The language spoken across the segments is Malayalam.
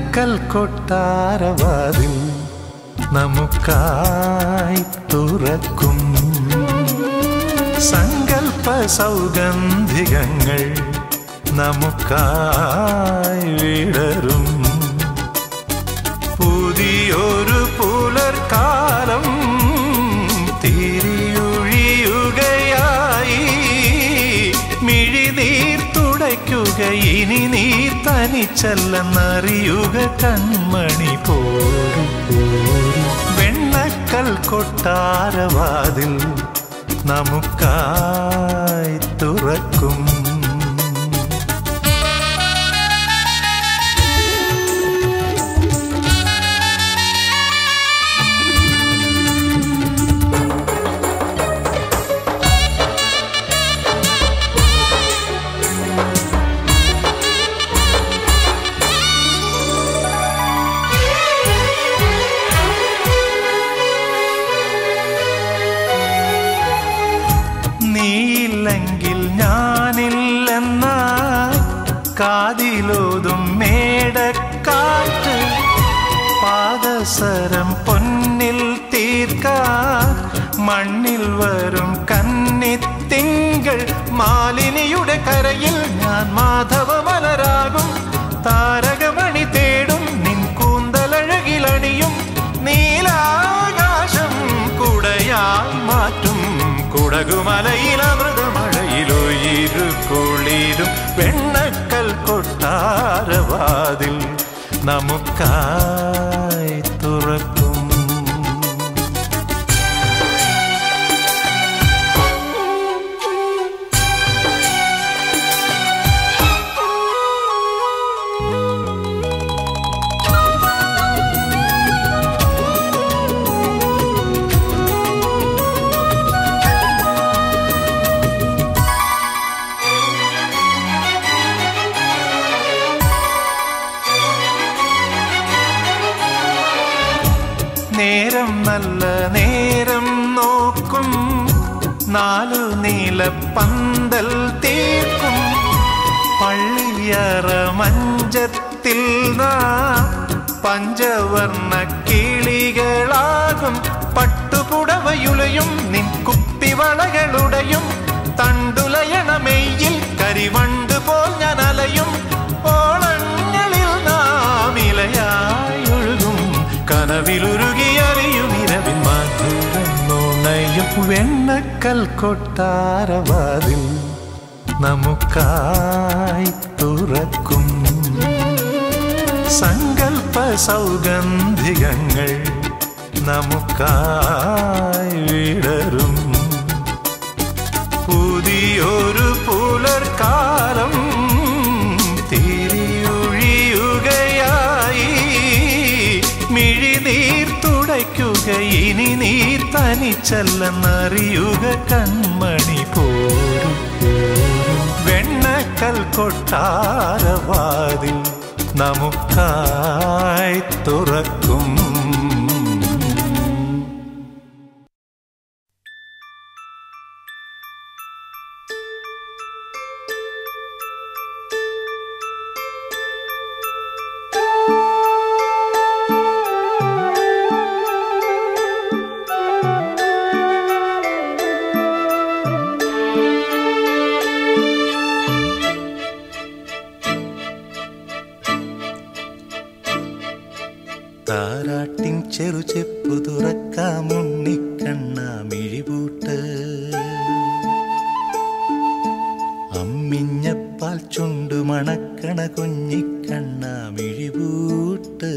വെണ്ണക്കൽ കൊട്ടാരവാതിൽ നമുക്കായി തുറക്കും സങ്കൽപ്പ സൗഗന്ധികങ്ങൾ നമുക്കായി വിടരും പുതിയൊരു പുലർക്കാലം തിരിയൊഴിയുകയായി മിഴിനീർ തുടയ്ക്കുക ഇനി നീ തനിച്ചല്ലെന്നറിയുക കൺമണി പോരും വെണ്ണക്കൽ കൊട്ടാരവാതിൽ നമുക്കായി തുറക്കും നീയില്ലെങ്കിൽ ഞാനില്ലെന്ന കാതിലോതും മേടക്കാറ്റ് പാദസരം പൊന്നിൽ തീർക്ക മണ്ണിൽ വരും കന്നിത്തിങ്കൾ മാലിനിയുടെ കരയിൽ ഞാൻ മാധവമലരാകും താരകമണി തേടും നിൻ കൂന്തലഴകിലണിയും നീലാകാശം കുടയായി മാറ്റും കുടകുമലയിലമൃതമഴയിലോ ഇരുക്കുളിരും വെണ്ണക്കൽ കൊട്ടാരവാതിൽ നമുക്കായി തുറക്കും നേരം നല്ല നേരം നോക്കും നാലു നീല പന്തൽ തീർക്കും പള്ളിയറ മഞ്ചത്തിൽ നാ പഞ്ചവർണ്ണ കിളികളാകും പട്ടുപുടവയുലയും നിൻ കുപ്പിവളകളുടെയും തണ്ടുലയണമെയിൽ കരിവണ്ട് പോൽ ഞാൻ അലയും ഓളങ്ങളിൽ നാം ഇലയായി ഒഴുകും കനവിലുരുകിയറിയും ഇരവിൻ മധുരം നുണയും വെണ്ണക്കൽ കൊട്ടാരവാതിൽ നമുക്കായി തുറക്കും സങ്കൽപ്പ സൗഗന്ധികങ്ങൾ നമുക്കായി വിടരും പുതിയൊരു പുലർക്കാലം തിരിയൊഴിയുകയായി മിഴിനീർ തുടയ്ക്കുക ഇനി നീ തനിച്ചല്ലെന്നറിയുക കൺമണി പോരും വെണ്ണക്കൽ കൊട്ടാരവാതിൽ നമുക്കായി തുറക്കും താരാട്ടിൻ ചെറുചെപ്പു തുറക്കാം ഉണ്ണിക്കണ്ണ മിഴിപൂട്ട് അമ്മിഞ്ഞപ്പാൽ ചുണ്ടു മണക്കണ കുഞ്ഞിക്കണ്ണ മിഴിപൂട്ട്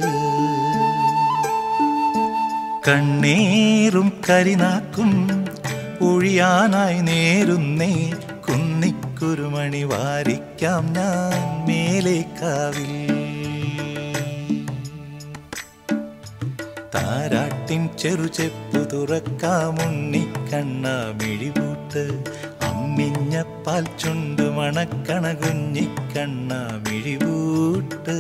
കണ്ണീറും കരിനാക്കും ഒഴിയാനായി നേരുന്നേ കുന്നിക്കുരുമണി വാരിക്കാം ഞാൻ മേലേക്കാവിൽ താരാട്ടിൻ ചെറുചെപ്പു തുറക്കാമുണ്ണിക്കണ്ണ മിഴിപൂട്ട് അമ്മിഞ്ഞപ്പാൽ ചുണ്ടു മണക്കണ കുഞ്ഞിക്കണ്ണ മിഴിപൂട്ട്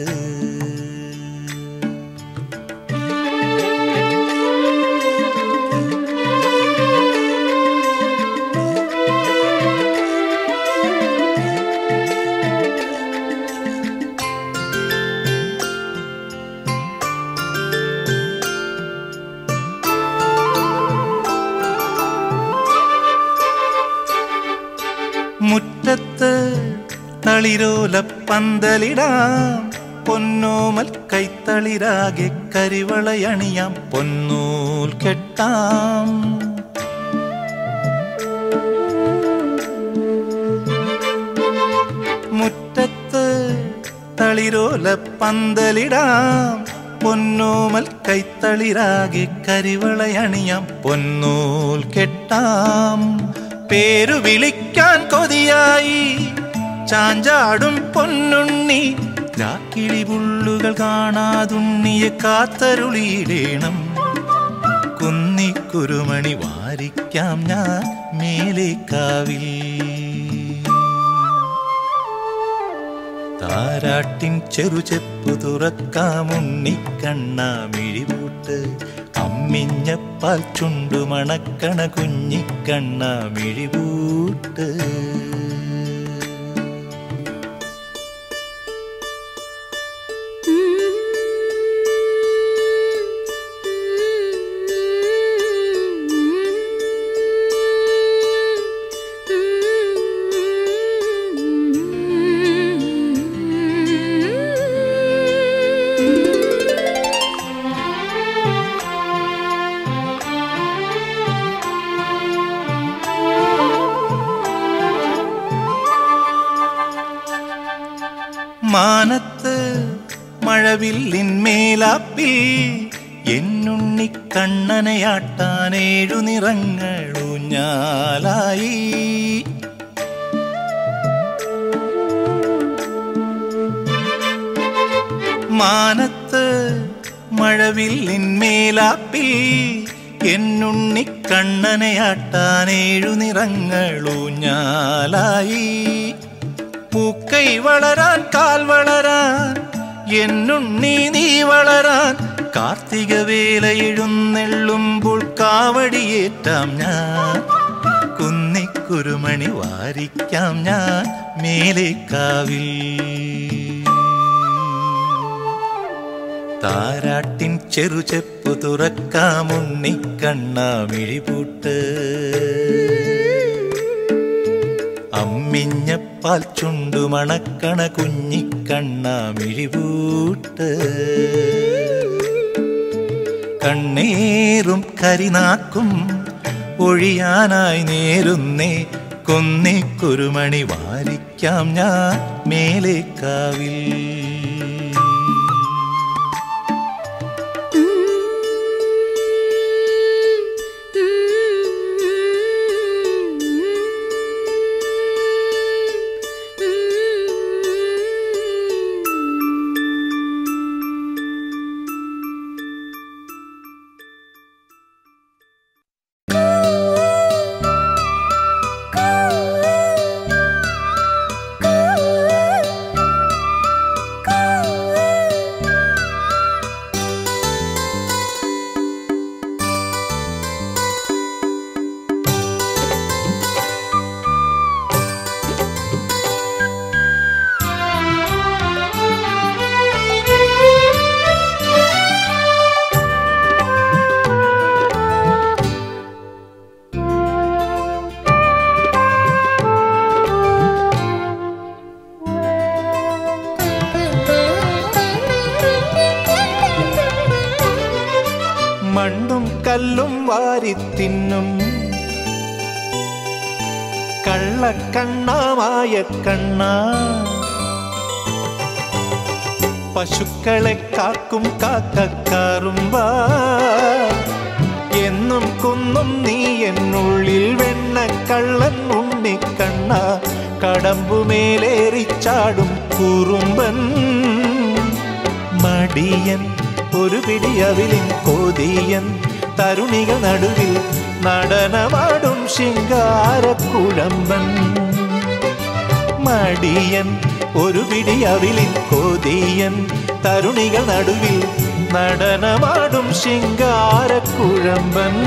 മുറ്റത്ത് തളിരോല പന്തലിടാം പൊന്നോമൽ കൈത്തളിരാകെ കരിവളയണിയാം പൊന്നൂൽ കെട്ടാം മുറ്റത്ത് തളിരോല പന്തലിടാം പൊന്നോമൽ കൈത്തളിരാകെ കരിവളയണിയാം പൊന്നൂൽ കെട്ടാം പേരു വിളിക്കാൻ കൊതിയായി ചാഞ്ചാടും പൊന്നുണ്ണി രാക്കിളി പുള്ളുകൾ കാണാതുണ്ണിയെ കാത്തരുളിയിടേണം കുന്നിക്കുരുമണി വാരിക്കാം ഞാൻ മേലേക്കാവിൽ താരാട്ടിൻ ചെറുചെപ്പു തുറക്കാമുണ്ണിക്കണ്ണ മിഴിപൂട്ട് അമ്മിഞ്ഞപ്പാൽ ചുണ്ടു മണക്കണ കുഞ്ഞിക്കണ്ണ മിഴിപൂട്ട് മാനത്ത് മഴവില്ലിന്മേലാപ്പിൽ എന്നുണ്ണി കണ്ണനയാട്ടാനേഴു നിറങ്ങളൂഞ്ഞാലായി മാനത്ത് മഴവില്ലിന്മേലാപ്പിൽ എന്നുണ്ണി കണ്ണനയാട്ടാനേഴു നിറങ്ങളൂഞ്ഞാലായി പൂക്കൈ വളരാൻ കാൽ വളരാൻ എന്നുണ്ണി നീ വളരാൻ കാർത്തിക വേല എഴുന്നെള്ളുമ്പോൾ കാവടിയേറ്റാം ഞാൻ കുന്നിക്കുരുമണി വാരിക്കാം ഞാൻ മേലേക്കാവിൽ താരാട്ടിൻ ചെറുചെപ്പു തുറക്കാമുണ്ണിക്കണ്ണ മിഴിപൂട്ട് അമ്മിഞ്ഞപ്പാൽ ചുണ്ടു മണക്കണ കുഞ്ഞിക്കണ്ണ മിഴിപൂട്ട് കണ്ണേറും കരിനാക്കും ഒഴിയാനായി നേരുന്നേ കൊന്നിക്കുരുമണി വാരിക്കാം ഞാൻ മേലേക്കാവിൽ മണ്ണും കല്ലും വാരിത്തിന്നും കള്ളക്കണ്ണാമായ കണ്ണ പശുക്കളെ കാക്കും കാക്കക്കാറുമ്പ എന്നും കുന്നും നീ എന്നുള്ളിൽ വെണ്ണക്കള്ളൻ ഉണ്ണിക്കണ്ണ കടമ്പുമേലേറിച്ചാടും കുറുമ്പൻ മടിയൻ ഒരു പിടിയവിലിൻ കോതിയൻ തരുണികൾ നടുവിൽ നടനമാടും ശിങ്കാരക്കുഴമ്പൻ മടിയൻ ഒരു പിടിയവിലിൻ കോതിയൻ തരുണികൾ നടുവിൽ നടനമാടും ശിങ്കാരക്കുഴമ്പൻ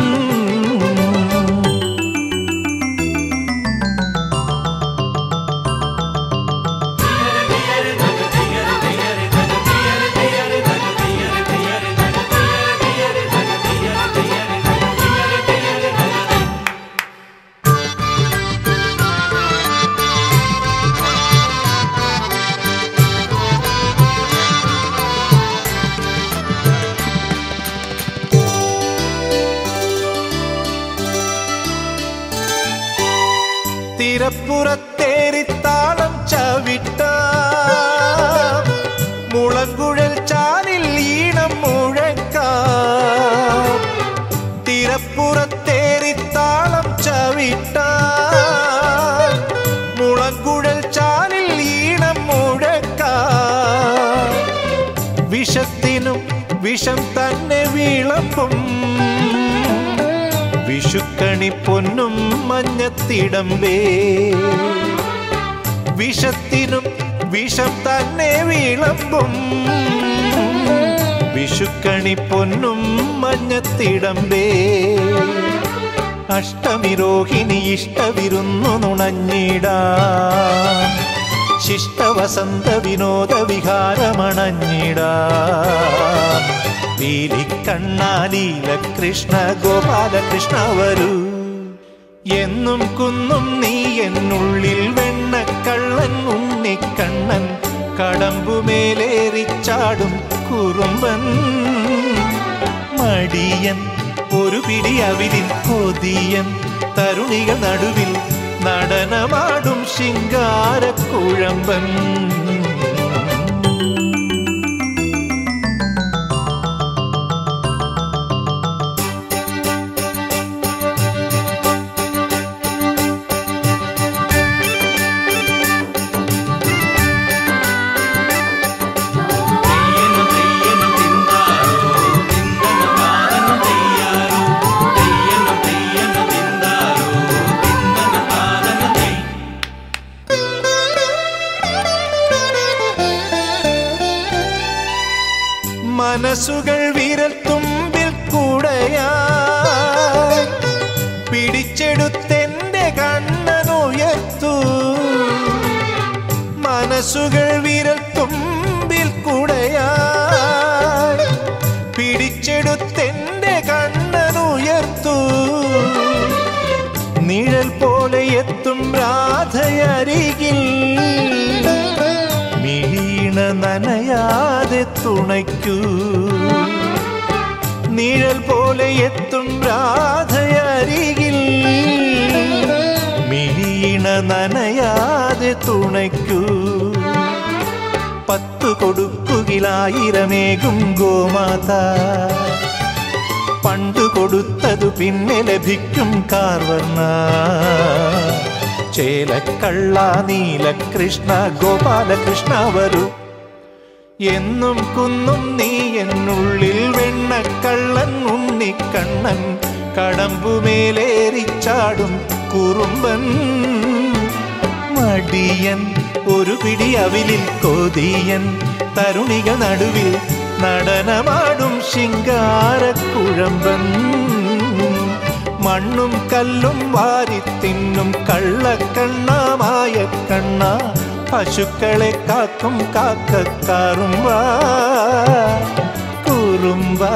തിരപ്പുറത്തേരിത്താളം ചവിട്ട മുളങ്കുഴൽ ചാലിൽ ഈണം മുഴക്കാം തിരപ്പുറത്തേരിത്താളം ചവിട്ട മുളങ്കുഴൽ ചാലിൽ ഈണം മുഴക്കാം വിഷത്തിനും വിഷം തന്നെ വിളമ്പും വിഷുക്കണി പൊന്നും മഞ്ഞത്തിടമ്പേ വിഷത്തിനും വിഷം തന്നെ വിളമ്പും വിഷുക്കണി പൊന്നും മഞ്ഞത്തിടമ്പേ അഷ്ടമി രോഹിണി ഇഷ്ടവിരുന്നു നുണഞ്ഞിടാം ശിഷ്ടവസന്ത വിനോദ വിഹാരമണഞ്ഞിടാം വീലിക്കണ്ണാലീല കൃഷ്ണ ഗോപാലകൃഷ്ണ വരൂ എന്നും കുന്നും നീ എന്നുള്ളിൽ വെണ്ണക്കള്ളൻ ഉണ്ണിക്കണ്ണൻ കടമ്പുമേലേറിച്ചാടും കുറുമ്പൻ മടിയൻ ഒരു പിടി അവിലിൻ കൊതിയൻ തരുണികൾ നടുവിൽ നടനമാടും ശിങ്കാരക്കുഴമ്പൻ മനസ്സുകൾ വിരൽ തുമ്പിൽ കൂടയായി പിടിച്ചെടുത്തെന്റെ കണ്ണനുയർത്തു മനസ്സുകൾ വിരൽ തുമ്പിൽ കൂടയായി പിടിച്ചെടുത്തെന്റെ കണ്ണനുയർത്തു നിഴൽ പോലെ എത്തും രാധയരികിൽ മിഴീണ നനയാതെ തുണയ്ക്കൂ നിഴൽ പോലെ എത്തും രാധയരികിൽ മിഴീണ നനയാതെ തുണയ്ക്കൂ പത്തു കൊടുക്കുകിലായിരമേകും ഗോമാത പണ്ടു കൊടുത്തതു പിന്നെ ലഭിക്കും കാർവർണ ചേലക്കള്ള നീലകൃഷ്ണ ഗോപാലകൃഷ്ണ വരൂ എന്നും കുന്നും നീ എന്നുള്ളിൽ വെണ്ണക്കള്ളൻ ഉണ്ണിക്കണ്ണൻ കടമ്പുമേലേറിച്ചാടും കുറുമ്പൻ മടിയൻ ഒരു പിടി അവിലിൽ കൊതിയൻ തരുണികൾ നടുവിൽ നടനമാടും ശിങ്കാരക്കുഴമ്പൻ മണ്ണും കല്ലും വാരിത്തിന്നും കള്ളക്കണ്ണാമായ കണ്ണ പശുക്കളെ കാക്കും കാക്കക്കാറുംവാ കുറുമ്പാ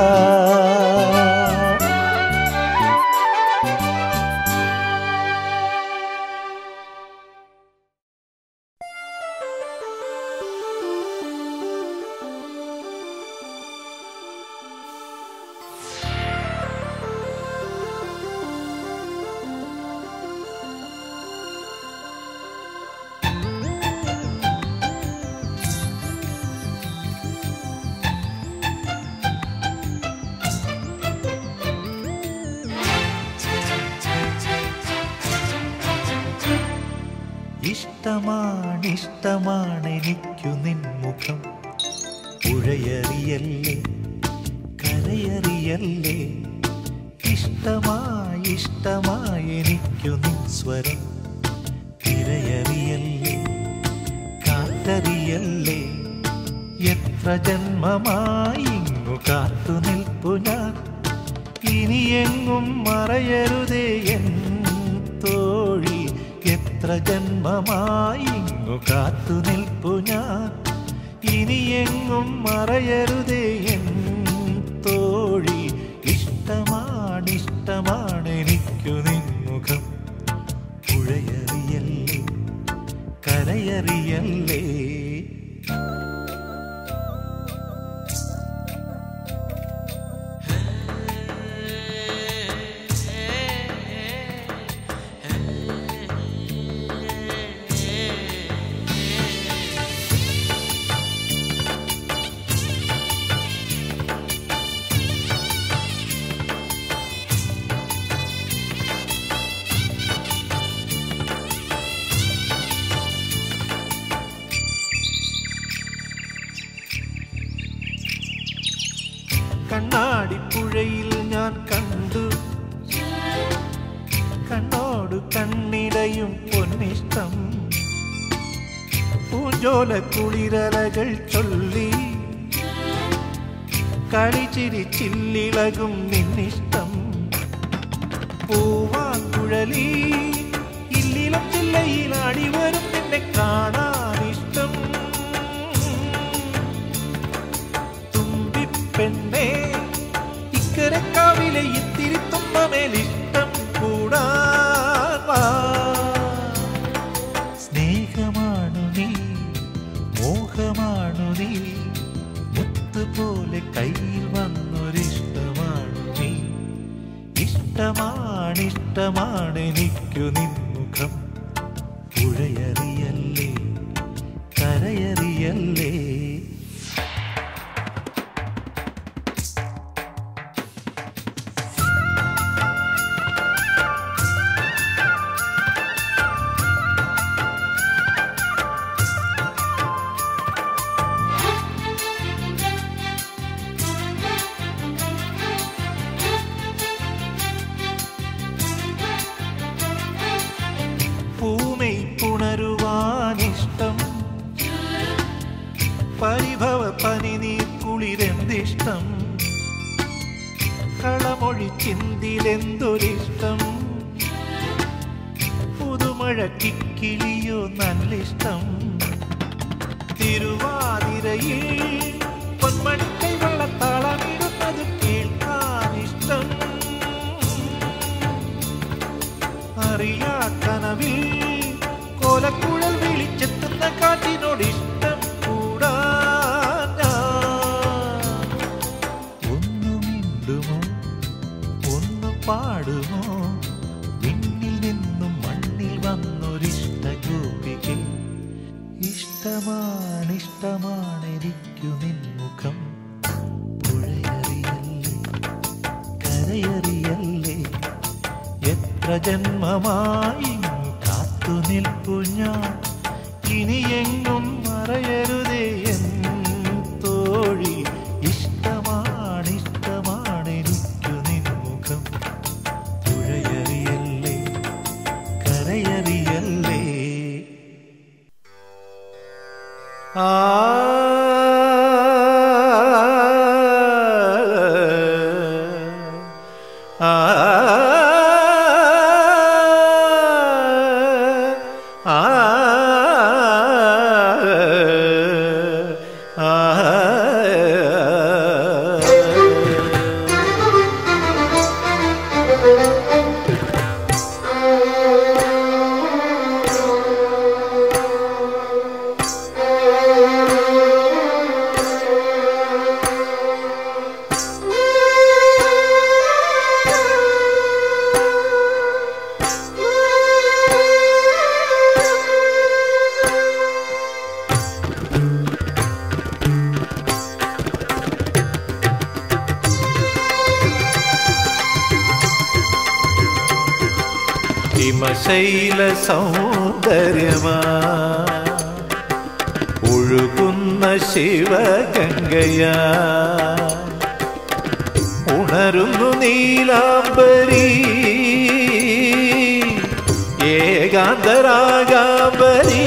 ഇഷ്ടമാണിഷ്ടമാണെനിക്കു നിൻമുഖം പുഴയറിയല്ലേ കരയറിയല്ലേ ഇഷ്ടമായി ഇഷ്ടമായി എനിക്കു നിൻ സ്വരം തിരയറിയല്ലേ കാറ്ററിയല്ലേ എത്ര ജന്മമായി ഇങ്ങു കാത്തു നിൽപ്പു ഞാൻ ഇനിയെങ്ങും മറയരുതേ എൻ തോഴി എത്ര ജന്മമായി ഇങ്ങു കാത്തു നിൽപ്പു ഞാൻ ഇനിയെങ്ങും മറയരുതേ എൻ തോഴി ഇഷ്ടമാണിഷ്ടമാണ് എനിക്കു നിൻമുഖം പുഴയറിയല്ലേ കരയറിയല്ലേ നിറയും പൊന്നിഷ്ടം പൂഞ്ചോല കുളിരലകൾ ചൊല്ലി കളിച്ചിരി ചില്ലിളകും നിന്നിഷ്ടം പൂവാങ്കുഴലി ഇല്ലിളം ചില്ലയിൽ അടിവരും നിന്നെ കാണാനിഷ്ടം തുമ്പിപ്പെണ്ണേ ഇക്കരക്കാവിലെ ഇത്തിരി തുമ്പമേലിഷ്ടം കൂടാൻ വാ. സ്നേഹമാണു നീ മോഹമാണു നീ മുത്തുപോലെ കയ്യിൽ വന്നൊരിഷ്ടമാണു നീ ഇഷ്ടമാണിഷ്ടമാണ് എനിക്കു നിൻമുഖം പുഴയറിയല്ലേ കരയറിയല്ലേ പൂമൈ പുണരുവാനിഷ്ടം പരിഭവ പനിനീർ കുളിരെന്തിഷ്ടം കളമൊഴി ചിന്തിലെന്തൊരിഷ്ടം പുതുമഴ കിക്കിളിയോ നല്ലിഷ്ടം തിരുവാതിരയിൽ പൊന്മണിക്കൈ വെള്ളത്താളമിടുന്നത് കേൾക്കാനിഷ്ടം അറിയാ കനവിൽ കോലക്കുഴൽ വിളിച്ചെത്തുന്ന കാറ്റിനോട് ഇഷ്ടം കൂടാൻ ഞാൻ. ഒന്ന് മിണ്ടുമോ ഒന്ന് പാടുമോ വിണ്ണിൽ നിന്നും മണ്ണിൽ വന്നൊരിഷ്ട ഗോപിക ഇഷ്ടമാണിഷ്ടമാണ് എനിക്കു നിൻമുഖം പുഴയറിയല്ലേ കരയറിയല്ലേ എത്ര ജന്മമായി കാത്തു നിൽപ്പു ഞാൻ ഇനിയെങ്ങും മറയരുതേ എൻ തോഴി ഇഷ്ടമാണിഷ്ടമാണ് എനിക്കു നിൻമുഖം പുഴയറിയല്ലേ കരയറിയല്ലേ ആ ആ ആ ഹിമശൈല സൗന്ദര്യമാ ഒഴുകുന്ന ശിവഗംഗയാ ഉണരുന്നു നീലാംബരി ഏകാന്തരാഗാംബരി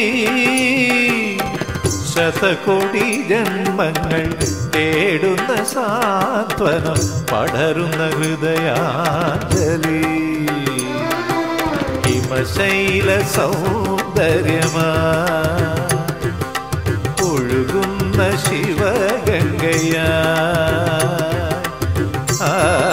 ശതകോടി ജന്മങ്ങൾ തേടുന്ന സാന്ത്വനം പടരുന്ന ഹൃദയാഞ്ജലി ഹിമശൈല സൗന്ദര്യമാ ഒഴുകുന്ന ശിവഗംഗയാ ആ,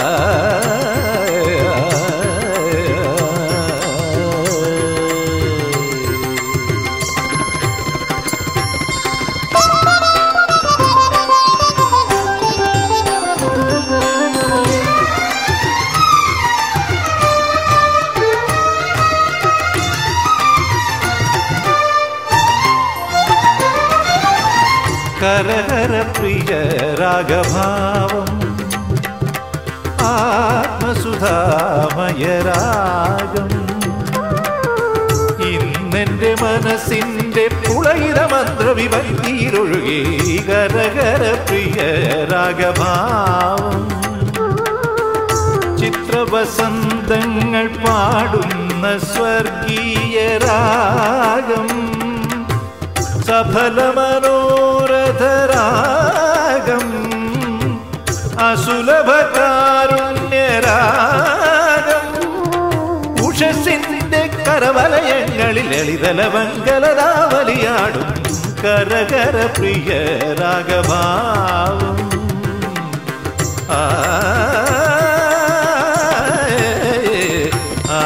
കരഹര പ്രിയ രാഗഭാവം ആത്മസുധാമയരാഗം ഇന്നെന്റെ മനസ്സിന്റെ പുളയിത മന്ത്രവിഭക്തിയിലൊഴുകി കരകര പ്രിയ രാഗഭാവം ചിത്രവസന്തങ്ങൾ പാടുന്ന സ്വർണ്ണ സ്വർഗീയ രാഗം സഫല മനോരഥരാഗം അസുലഭ കാരുണ്യരാഗം ഉഷസിന്റെ കരവലയങ്ങളിൽ ലളിതലമംഗലരാവലിയാടും കരകര പ്രിയ രാഗഭാവം ആ ആ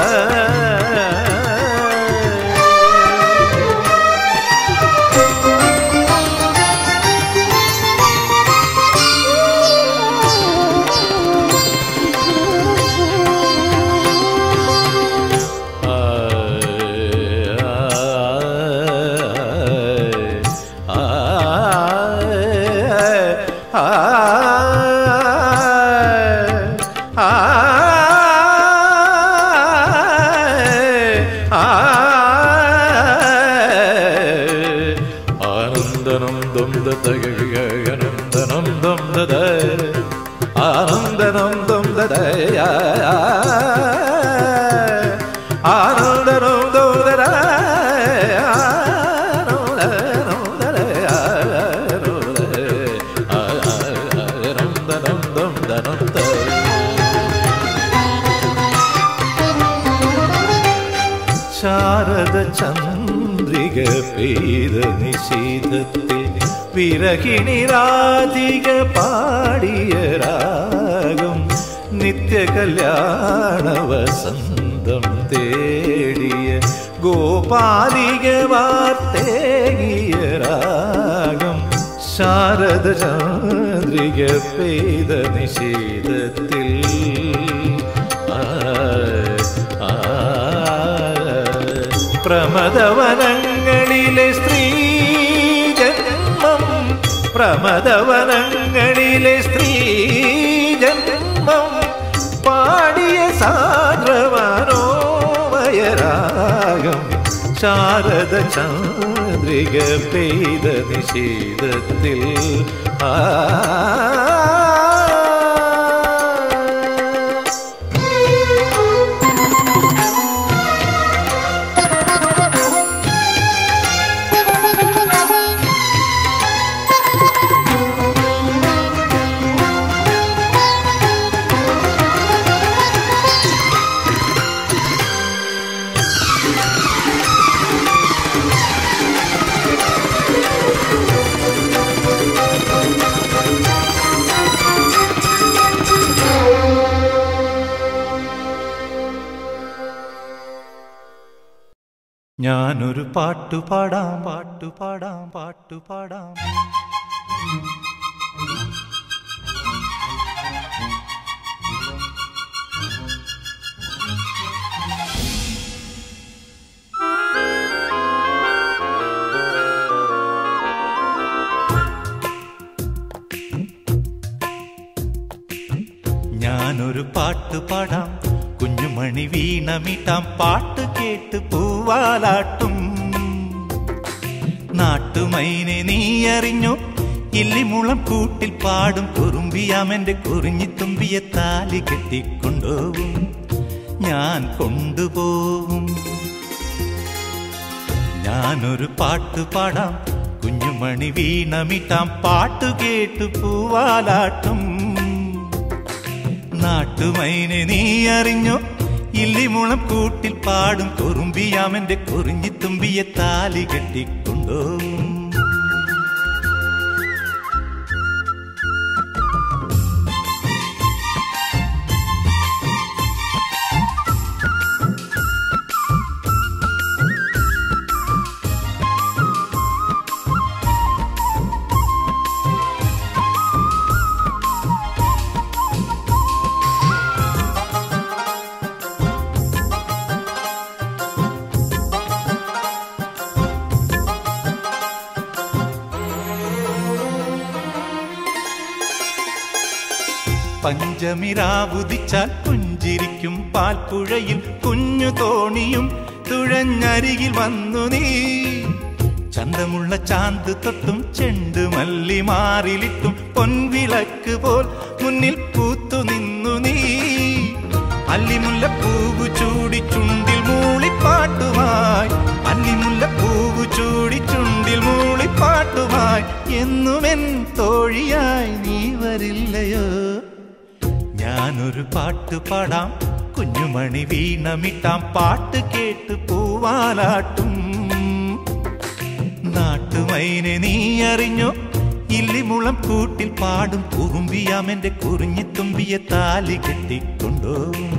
ആനന്ദനം ദം ദനന്ദനം ദം ദദ ആനന്ദനം ദം ദദ ആനന്ദനം ദം ദദ ആനന്ദനം ദം ദനം ദ ശാരദ ചന്ദ്രിക പെയ്ത നിശീതത്തിൽ വിരഹിണി രാധിക പാടിയ രാഗം നിത്യ കല്യാണ വസന്തം തേടിയ ഗോപാലിക വാർത്തേകിയ രാഗം ശാരദ ചന്ദ്രിക പെയ്ത നിശീതത്തിൽ ആ ആ പ്രമദവനങ്ങളിലെ സ്ത്രീ ജന്മം പ്രമദവനങ്ങളിലെ സ്ത്രീ ജന്മം പാടിയ സാന്ദ്രവനോമയരാഗം ശാരദ ചന്ദ്രിക പെയ്ത നിഷേധത്തിൽ ആ ഞാനൊരു പാട്ടു പാടാം പാട്ടു പാടാം പാട്ടു പാടാം ഞാനൊരു പാട്ടു പാടാം കുഞ്ഞുമണി വീണമിട്ടാം പാട്ട് കേട്ട് പൂവാലാട്ടും നാട്ടുമൈനെ നീ അറിഞ്ഞു ഇല്ലിമുളം കൂട്ടിൽ പാടും കുറുമ്പിയാമെന്റെ കുറിഞ്ഞി തുമ്പിയെ താലി കെട്ടിക്കൊണ്ടുപോകും ഞാൻ കൊണ്ടുപോകും ഞാനൊരു പാട്ടു പാടാം കുഞ്ഞുമണി വീണമിട്ടാം പാട്ടു കേട്ടു പൂവാലാട്ടും നാട്ടുമൈനെ നീ അറിഞ്ഞോ ഇല്ലിമുളം കൂട്ടിൽ പാടും കുറുമ്പിയാമെന്റെ കുറിഞ്ഞി തുമ്പിയെ താലി കെട്ടിക്കൊണ്ടോ പഞ്ചമിരാവുദിച്ചാൽ പുഞ്ചിരിക്കും പാൽപ്പുഴയിൽ കുഞ്ഞു തോണിയും തുഴഞ്ഞരികിൽ വന്നു നീ ചന്തമുള്ള ചാന്ത് തൊട്ടും ചെണ്ട് മല്ലി മാറിലിട്ടും പൊൻവിളക്ക് പോൽ മുന്നിൽ പൂത്തു നിന്നു നീ അല്ലിമുല്ലപ്പൂവ് ചൂടി ചുണ്ടിൽ മൂളിപ്പാട്ടുമായി അല്ലിമുല്ലപ്പൂവ് ചൂടി ചുണ്ടിൽ മൂളിപ്പാട്ടുമായി എന്നുമെൻ തോഴിയായി നീ വരില്ലയോ ഞാനൊരു പാട്ട് പാടാം കുഞ്ഞുമണി വീണമിട്ടാം പാട്ട് കേട്ട് പൂവാലാട്ടും നാട്ടുമൈനെ നീ അറിഞ്ഞോ ഇല്ലിമുളം കൂട്ടിൽ പാടും കുറുമ്പിയാം എന്റെ കുറിഞ്ഞി തുമ്പിയെ താലി കെട്ടിക്കൊണ്ടോ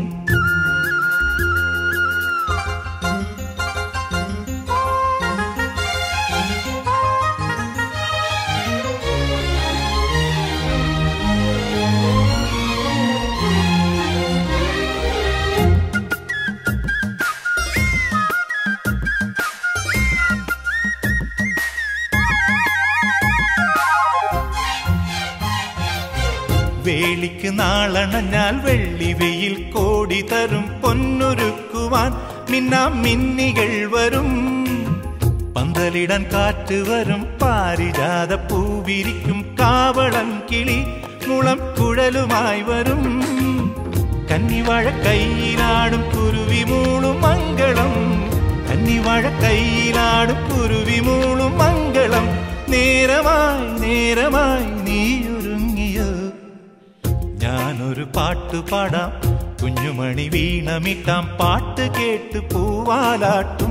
വേളിക്ക് നാളണഞ്ഞാൽ വെള്ളി വെയിൽ കോടി തരും പൊന്നൊരുക്കുവാൻ മിന്നാം മിന്നികൾ വരും പന്തലിടാൻ കാറ്റ് വരും പാരിജാത പൂവിരിക്കും കാവളം കിളി മുളം കുഴലുമായി വരും കന്നിവാഴ കയ്യിലാടും കുരുവി മൂളും മംഗളം കന്നിവാഴ കയ്യിലാടും കുരുവി മൂളും മംഗളം നേരമായി നേരമായി നീ ഒരുങ്ങിയോ ഞാനൊരു പാട്ട് പാടാം കുഞ്ഞുമണി വീണമിട്ടാം പാട്ട് കേട്ട് പൂവാലാട്ടും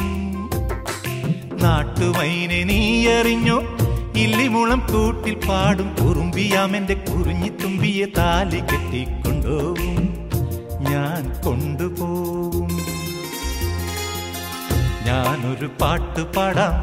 നാട്ടുമൈനെ നീ അറിഞ്ഞോ ഇല്ലിമുളം കൂട്ടിൽ പാടും കുറുമ്പിയാം എന്റെ കുറിഞ്ഞി തുമ്പിയെ താലി കെട്ടിക്കൊണ്ടുപോകും ഞാൻ കൊണ്ടുപോകും ഞാനൊരു പാട്ട് പാടാം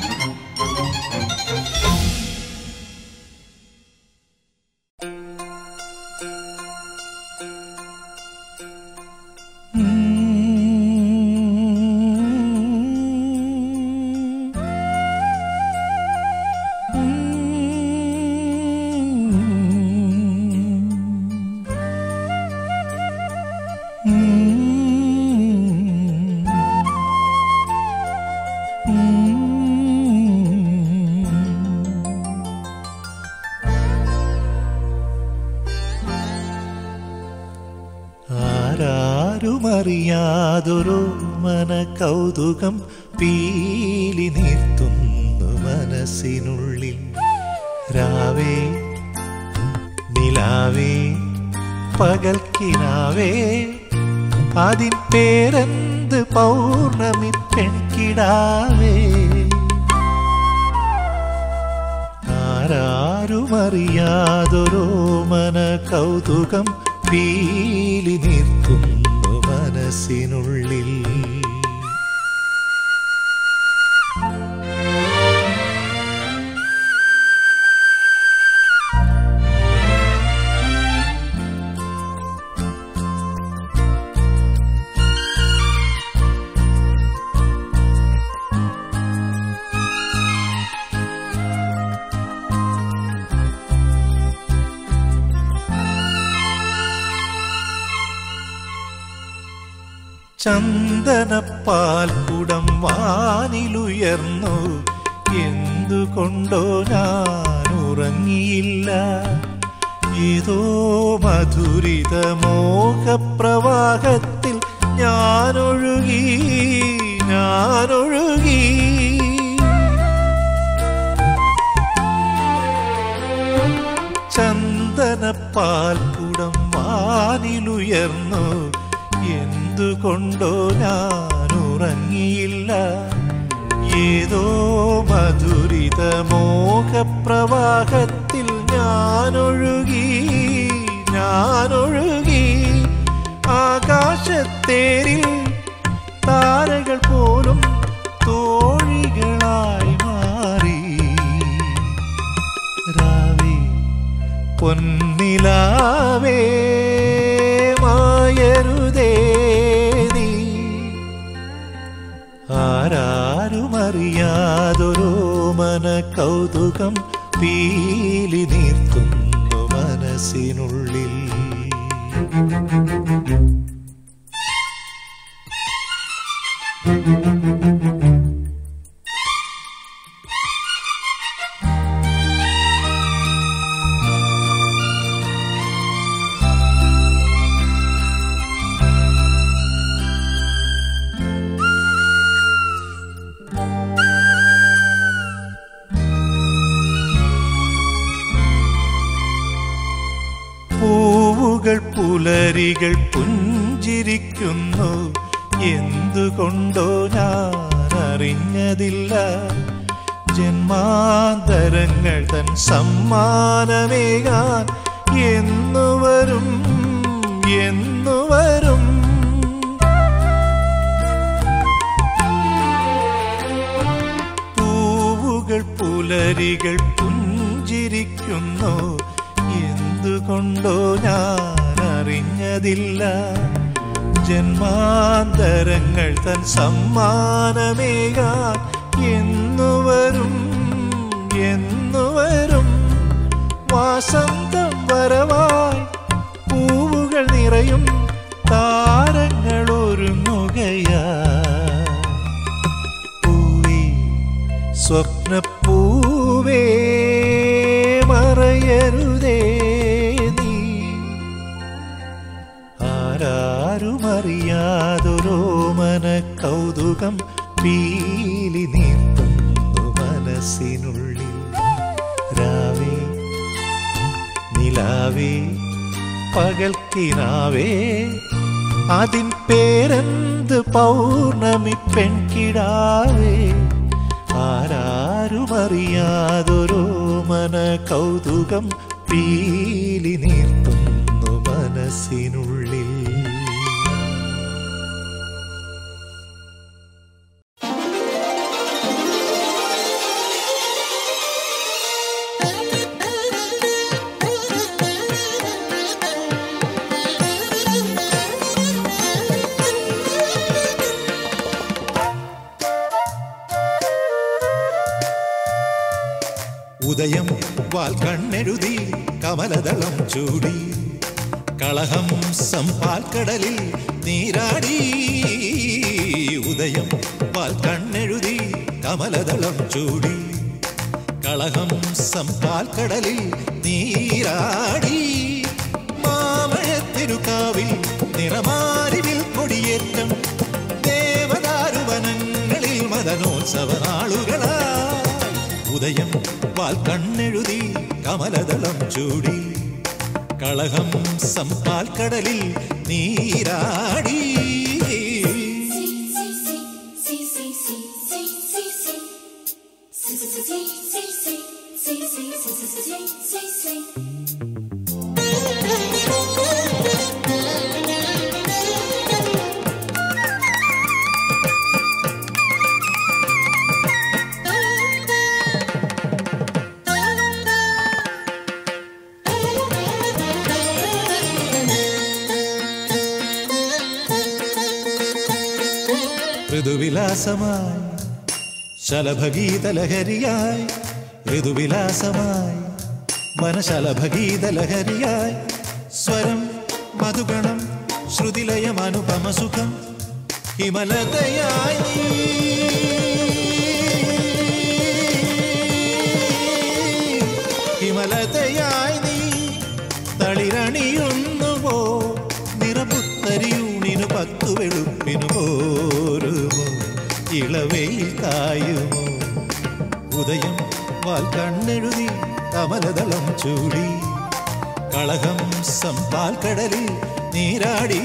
ആരാരുമറിയാതൊരു മന കൗതുകം പീലി നിർത്തുന്നു മനസ്സിനുള്ളിൽ രാവേ നിലാവേ പകൽക്കിനാവേ അതിൻ പേരെന്ത് പൗർണമി പെൺകിടാവേ ആരാരുമറിയാതൊരു മന കൗതുകം പീലി നിർത്തുന്നു മനസ്സിനുള്ളിൽ ചന്ദനപ്പാൽ കുടം വാനിലുയർന്നു എന്തുകൊണ്ടോ ഞാൻ ഉറങ്ങിയില്ല ഏതോ മധുരിത മോഹപ്രവാഹത്തിൽ ഞാനൊഴുകി ഞാനൊഴുകി ചന്ദനപ്പാൽ കുടം വാനിലുയർന്നു എന്തുകൊണ്ടോ ഞാൻ ഉറങ്ങിയില്ല ഏതോ മധുരിത മോഹപ്രവാഹത്തിൽ ഞാനൊഴുകി ഞാനൊഴുകി ആകാശത്തേരിൽ താരകൾ പോലും തോഴികളായി മാറി രാവേ പൊന്നിലാവേ മായരുതേ നീ ആരാരുമറിയാതൊരു മന കൗതുകം പീലി നീർത്തുന്നു മനസ്സിനുള്ളിൽ പൂവുകൾ പുലരികൾ പുഞ്ചിരിക്കുന്നു എന്തുകൊണ്ടോ ഞാൻ അറിഞ്ഞതില്ല ജന്മാന്തരങ്ങൾ തൻ സമ്മാനമേകാൻ എന്നുവരും എന്നുവരും പൂവുകൾ പുലരികൾ പുഞ്ചിരിക്കുന്നു എന്തുകൊണ്ടോ ഞാൻ അറിഞ്ഞതില്ല ജന്മാന്തരങ്ങൾ തൻ സമ്മാനമേകാൻ എന്നുവരും എന്നുവരും വാസന്തം വരവായി പൂവുകൾ നിറയും താരങ്ങൾ ഒരുങ്ങുകയാ പൂവേ സ്വപ്നപ്പൂവേ മറയരുതേ നീ ആരാരുമറിയാതൊരോമന കൗതുകം പീലി നീർത്തുന്നു മനസ്സിനുള്ളിൽ രാവേ നിലാവേ പകൽക്കിനാവേ അതിൻ പേരെന്ത് പൗർണമി പെൺകിടാവേ ആരാരുമറിയാതൊരു മന കൗതുകം പീലി നീർത്തുന്നു മനസ്സിനുള്ളിൽ ഉദയം വാൽ കണ്ണെഴുതി കമലദളം ചൂടി കളഹം സമ്പാൽക്കടലിൽ നീരാടി ഉദയം വാൽ കണ്ണെഴുതി കമലദളം ചൂടി കളഹം സമ്പാൽക്കടലിൽ നീരാടി മാമഴത്തിരുക്കാവിൽ നിറമാരിവിൽ കൊടിയേറ്റം ദേവദാരുവനങ്ങളിൽ മദനോത്സവ നാളുകളാ ഉദയം വാൽ കണ്ണെഴുതി കമലദളം ചൂടി കളഹം സമ്പാൽക്കടലിൽ നീരാടി ഋതുവിലാസമായി ശലഭഗീതലഹരിയായി ഋതുവിലാസമായി മനശലഭഗീതലഹരിയായി സ്വരം മധുഗണം ശ്രുതിലയമനുപമസുഖം ഹിമലതയായി നീ ഹിമലതയായി നീ തളിരണിയുന്നുവോ നിറപുത്തരിയൂണിനു പത്തു വെളുപ്പിനു പോരുമോ ഇളവയിൽ കായുമോ ഉദയം വാൽ കണ്ണെഴുതി കമലദളം ചൂടി കളഹം സമ്പാൽ കടലിൽ നീരാടി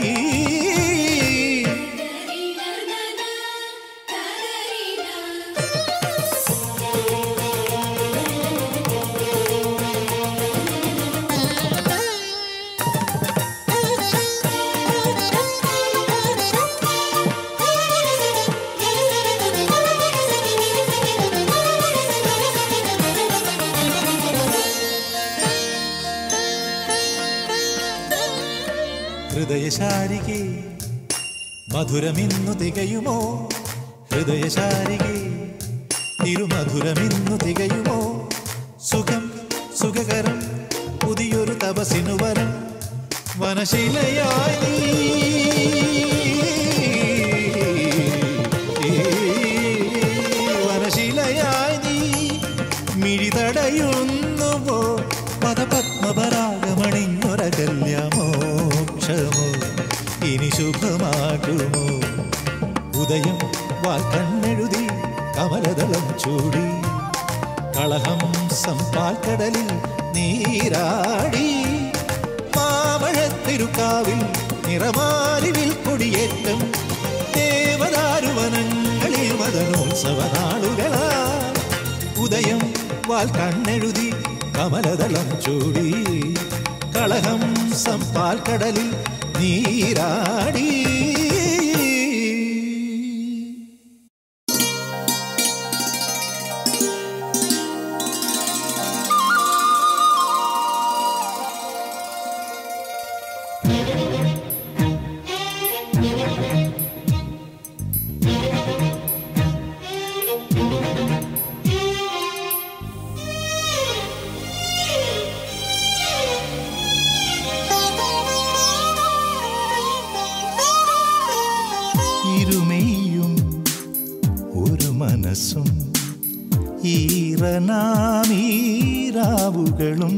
ഹൃദയശാരികെ മധുരമിന്നു തികയുമോ ഹൃദയശാരികെ തിരുമധുരമിന്നു തികയുമോ സുഖം സുഖകരം പുതിയൊരു തപസിനു വരം വനശിലയായി നീ വനശിലയായി നീ മിഴി തടയുന്നുവോ പദപത്മപരാഗമണിഞ്ഞൊരകല്യമോക്ഷമോ ഇനി ശുഭമാകുമോ ഉദയം വാൽ കണ്ണെഴുതി കമലദളം ചൂടി കളഹം സമ്പാൽക്കടലിൽ നീരാടി മാമഴ തിരുക്കാവിൽ നിറമാലിവിൽ കൊടിയേറ്റം ദേവദാരുവനങ്ങളിൽ മദനോത്സവ നാളുകളാ ഉദയം വാൽ കണ്ണെഴുതി കമലദളം ചൂടി കളഹം സമ്പാൽ കടലിൽ നീരാടി ഇരുമയും ഒരു മനസ്സും ഈറനാമീരാവുകളും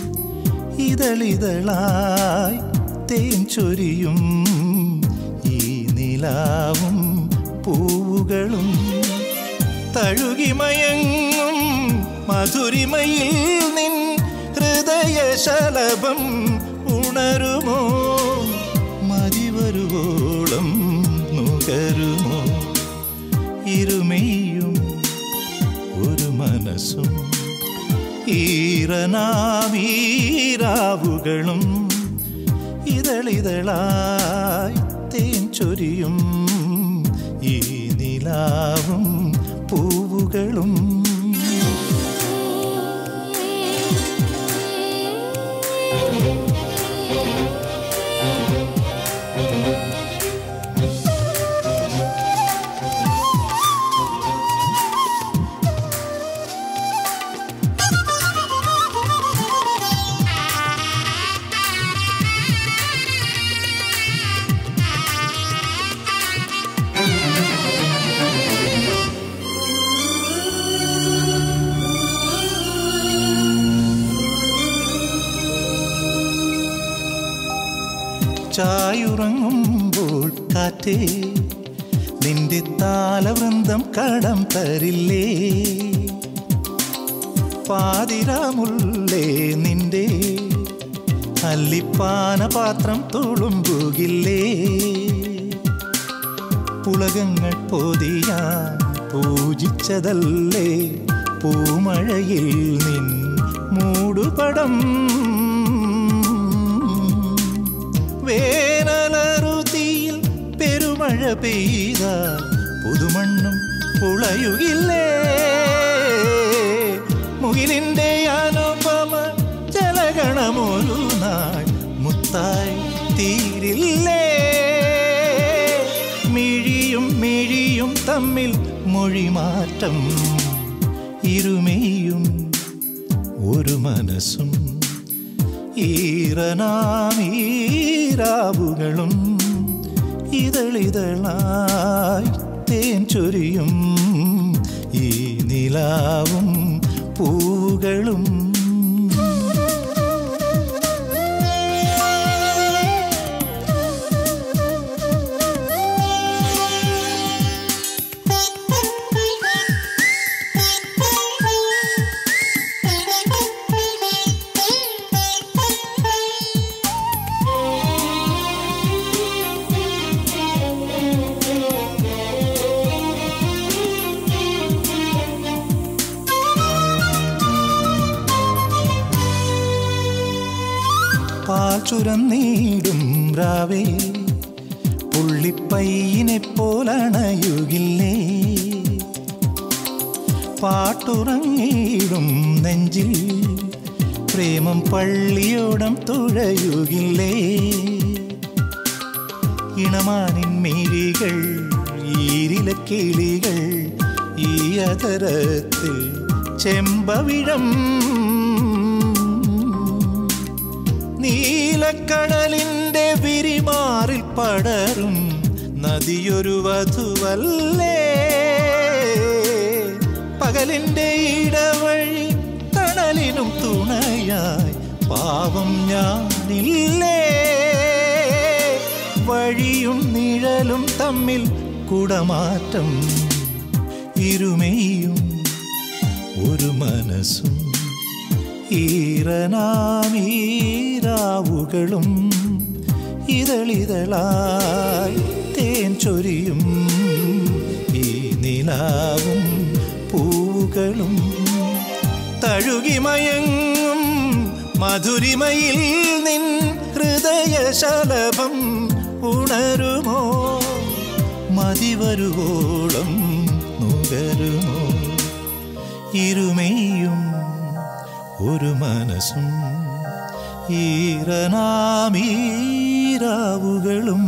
ഇതളിതളായി തേൻ ചൊരിയും ഈ നിലാവും പൂവുകളും തഴുകിമയങ്ങും മധുരിമയിൽ നിൻ ഹൃദയശലഭം ഉണരുമോ മതിവരുവോളം നുകരുമോ ഇരുമയും ഒരു മനസ്സും ഈറനാവീരാവുകളും ഇതളിതളായി തേൻ ചൊരിയും ഈ നിലാവും പൂവുകളും ചായുറങ്ങുമ്പോൾ കാറ്റേ നിന്റെ താലവൃന്ദം കടം തരില്ലേ പാതിരാമുള്ളേ നിന്റെ അല്ലിപ്പാന പാത്രം തുളുമ്പുകില്ലേ പുളകങ്ങൾ പൊതിയാൻ പൂജിച്ചതല്ലേ പൂമഴയിൽ നിൻ മൂടുപടം വേനലറുതിയിൽ പെരുമഴ പെയ്ത പുതുമണ്ണും പുളയുകില്ലേ മുകിലിന്റെ അനുപമ ജലഗണമൊരു നാൾ മുത്തായി തീരില്ലേ മിഴിയും മിഴിയും തമ്മിൽ മൊഴിമാറ്റം ഇരുമയും ഒരു മനസ്സും ഈറനാമീരാവുകളും ഇതളിതളായി തേൻ ചൊരിയും ഈ നിലാവും പൂവുകളും പാൽ ചുരന്നീടും രാവേ പുള്ളിപ്പയ്യനെ പോലണയുകില്ലേ പാട്ടുറങ്ങിയിടും നെഞ്ചിൽ പ്രേമം പള്ളിയോടം തുഴയുകില്ലേ ഇണമാനിൻ മിഴികൾ ഈരില കിളികൾ ഈ അതരത്തിൽ ചെമ്പവിഴം നീലക്കടലിന്റെ വിരിമാറിൽ പടരും നദിയൊരു വധുവല്ലേ പകലിന്റെ ഇടവഴി തണലിനും തുണയായി പാവം ഞാനില്ലേ വഴിയും നിഴലും തമ്മിൽ കുടമാറ്റം ഇരുമയും ഒരു മനസ്സും ഈറനാമീരാവുകളും ഇതളിതളായി തേൻ ചൊരിയും ഈ നിലാവും പൂവുകളും തഴുകിമയങ്ങും മധുരിമയിൽ നിൻ ഹൃദയശലഭം ഉണരുമോ മതിവരുവോളം നുകരുമോ ഇരുമയും ഒരു മനസ്സും ഈറനാമീരാവുകളും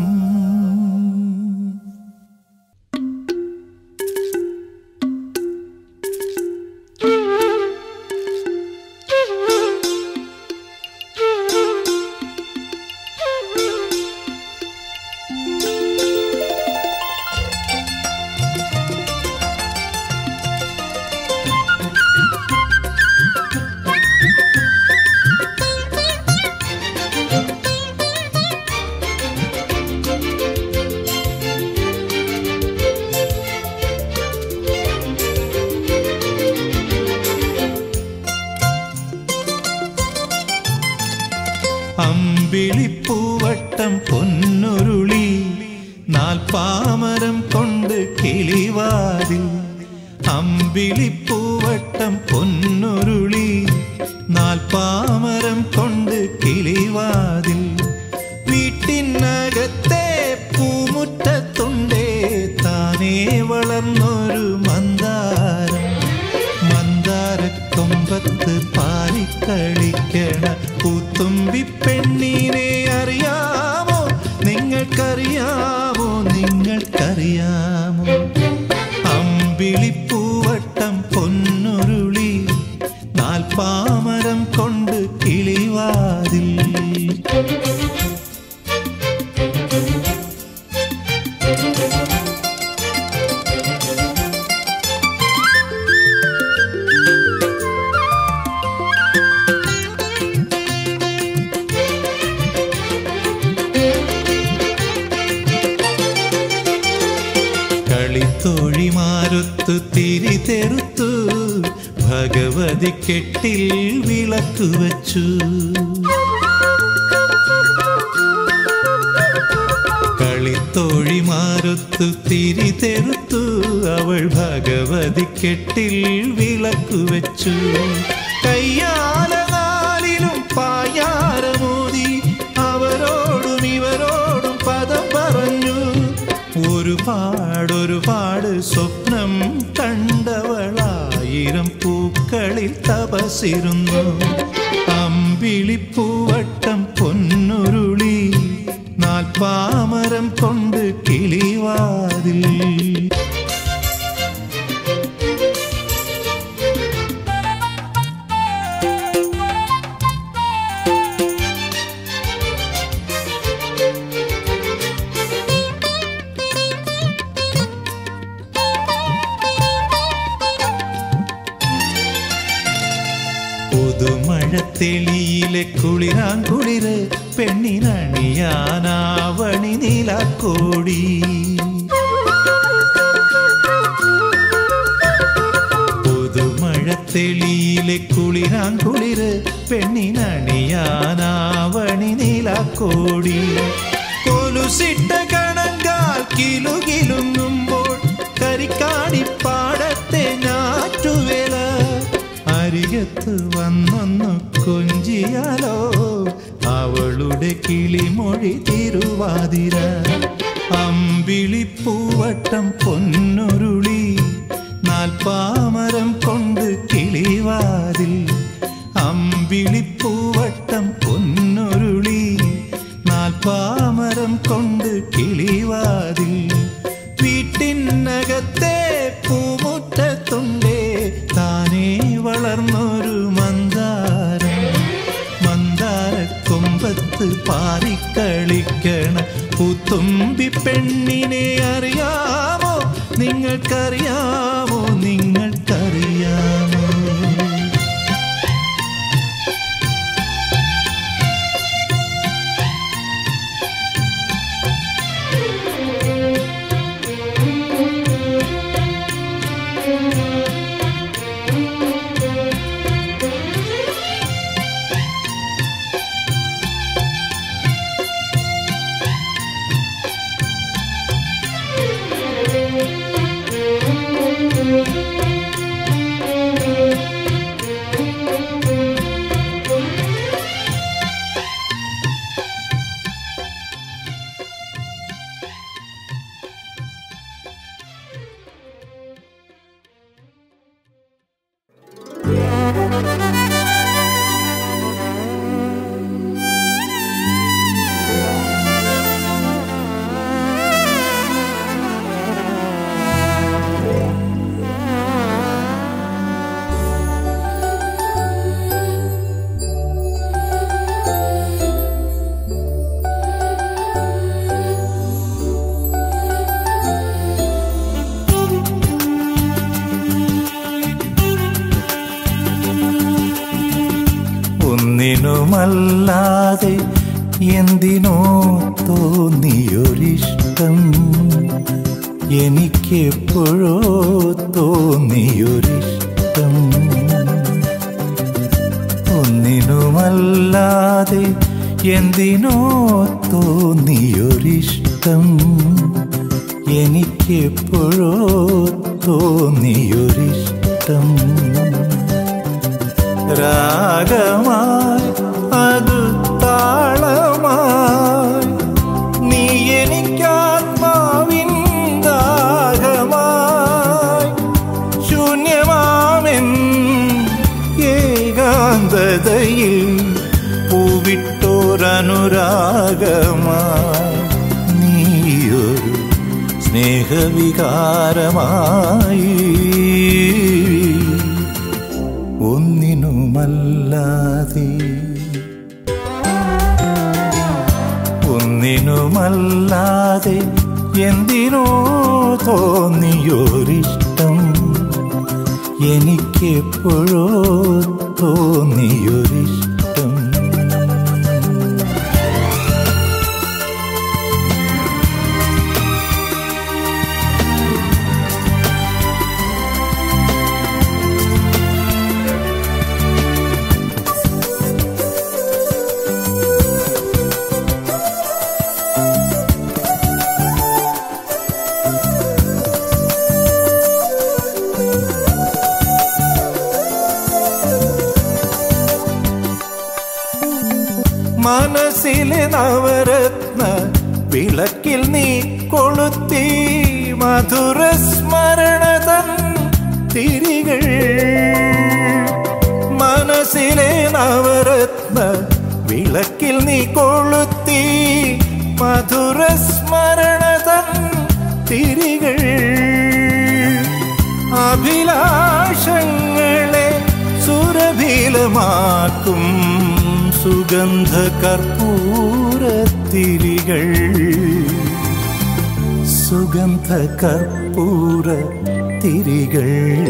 അമ്പിളിപ്പൂവട്ടം പൊന്നുരുളി നാൽപ്പാമരം കൊണ്ട് കിളിവാതിൽ അമ്പിളിപ്പൂവട്ടം പൊന്നുരുളി നാൽപ്പാമരം കൊണ്ട് കിളിവാതിൽ വീട്ടിനകത്തെ പൂമുറ്റത്തുണ്ടേ താനേ വളർന്നൊരു മന്ദാരം മന്ദാരക്കൊമ്പത്ത് പാലിക്കളിക്കണ പൂത്തുമ്പി പെണ്ണിനെ അറിയാമോ നിങ്ങൾക്കറിയാമോ നിങ്ങൾക്കറിയാമോ അമ്പിളിപ്പൂവട്ടം പൊന്നുരുളി നാൽപ്പാമരം കൊണ്ട് കിളിവാതിൽ കളിത്തോഴിമാരൊത്തു തിരി തെറുത്തു ഭഗവതി കെട്ടിൽ വിളക്ക് വച്ചു കളിത്തോഴിമാരൊത്തു തിരി തെറുത്തു അവൾ ഭഗവതി കെട്ടിൽ വിളക്ക് വെച്ചു കയ്യാല നാലിലും പായാരമോതി അവരോടും ഇവരോടും പദം പറഞ്ഞു ഒരുപാടൊരുപാട് സ്വപ്നം കണ്ടവളായിരം പൂക്കളിൽ തപസിരുന്നു അമ്പിളിപ്പൂവട്ടം പൊന്നുരുളി നാൽപ്പാമരം കൊണ്ട് കിളിവാതിൽ പുതുമഴത്തെളിയിലെ കുളിരാങ്കുളിര് പെണ്ണിനണിയാനാവണി നീലാക്കോടി പുതുമഴത്തെളിയിലെ കുളിരാങ്കുളിര് പെണ്ണിനണിയാനാവണി നീലാക്കോടി കൊലുസിട്ട കണങ്കാൽ കിലുകിലുങ്ങുമ്പോൾ കരിക്കാടിപ്പാടത്തെ ഞാറ്റുവേല അരികത്ത് വന്നൊന്നു കൊഞ്ചിയാലോ അവളുടെ കിളിമൊഴി തിരുവാതിര അമ്പിളിപ്പൂവട്ടം പൊന്നുരുളി നാൽപ്പാമരം കൊണ്ട് കിളിവാതിൽ അമ്പിളിപ്പൂവട്ടം പൊന്നുരുളി നാൽപ്പാമരം കൊണ്ട് കിളിവാതിൽ വീട്ടിനകത്തെ പൂമുറ്റത്തുണ്ടേ താനേ വളർന്നൊരു മന്ദാരം മന്ദാരക്കൊമ്പത്ത് പാറിക്കളിക്കണ പൂത്തുമ്പി പെണ്ണിനെ അറിയാമോ നിങ്ങൾക്കറിയാമോ നിങ്ങൾക്കറിയാമോ ഒന്നിനുമല്ലാതെ എന്തിനോ തോന്നിയൊരിഷ്ടം എനിക്കെപ്പോഴോ തോന്നിയൊരിഷ്ടം ഒന്നിനുമല്ലാതെ എന്തിനോ തോന്നിയൊരിഷ്ടം എനിക്കെപ്പോഴോ തോന്നിയൊരിഷ്ടം രാഗമായി അത് താളമായി നീ എനിക്കാത്മാവിൻ ദാഹമായി ശൂന്യമാമെൻ ഏകാന്തതയിൽ പൂവിട്ടോരനുരാഗമായി നീയൊരു സ്നേഹവികാരമായി ഒന്നിനുമല്ലാതെ ഒന്നിനുമല്ലാതെ എന്തിനോ തോന്നിയൊരിഷ്ടം എനിക്കെപ്പോഴോ തോന്നിയൊരിഷ്ടം മനസ്സിലെ നവരത്ന വിളക്കിൽ നീ കൊളുത്തി മധുര സ്മരണതൻ തിരികൾ മനസ്സിലെ നവരത്ന വിളക്കിൽ നീ കൊളുത്തി മധുര സ്മരണതൻ തിരികൾ അഭിലാഷങ്ങളെ സുരഭീലമാക്കും സുഗന്ധ കർപ്പൂരത്തിരികൾ സുഗന്ധ കർപ്പൂര തിരികൾ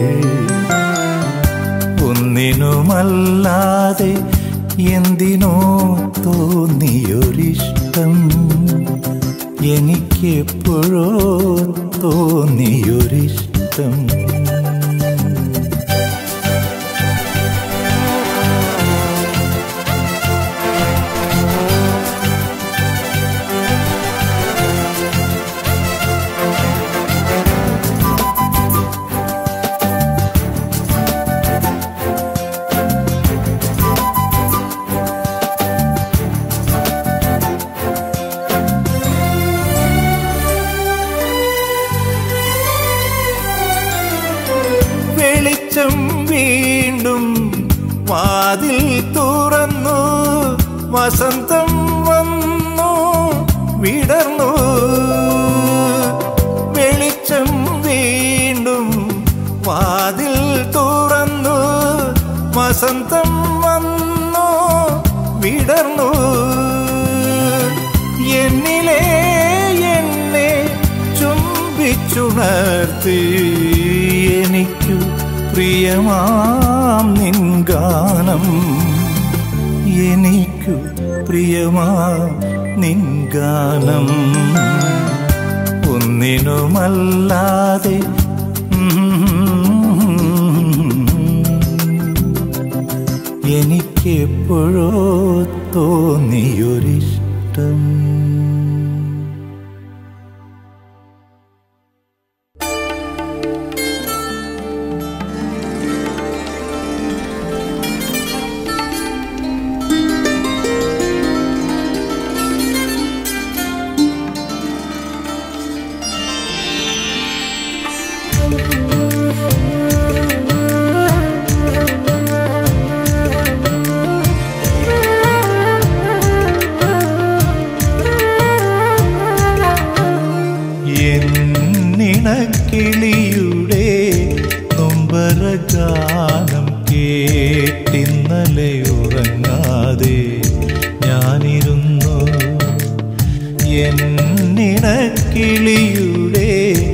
ഒന്നിനുമല്ലാതെ എന്തിനോ തോന്നിയൊരിഷ്ടം എനിക്കെപ്പോഴോ തോന്നിയൊരിഷ്ടം വെളിച്ചം വീണ്ടും വാതിൽ തുറന്നു വസന്തം വന്നു വിടർന്നു വെളിച്ചം വീണ്ടും വാതിൽ തുറന്നു വസന്തം വന്നു വിടർന്നു എന്നിലെ എന്നെ ചുംബിച്ചുണർത്തി എനിക്കു പ്രിയമാം നിൻ ഗാനം എനിക്കു പ്രിയമാം നിൻ ഗാനം ഒന്നിനുമല്ലാതെ എനിക്കെപ്പോഴോ തോന്നിയൊരിഷ്ടം എന്നിണക്കിളിയുടെ നൊമ്പരഗാനം കേട്ടിന്നലെ ഉറങ്ങാതെ ഞാനിരുന്നു എന്നിണക്കിളിയുടെ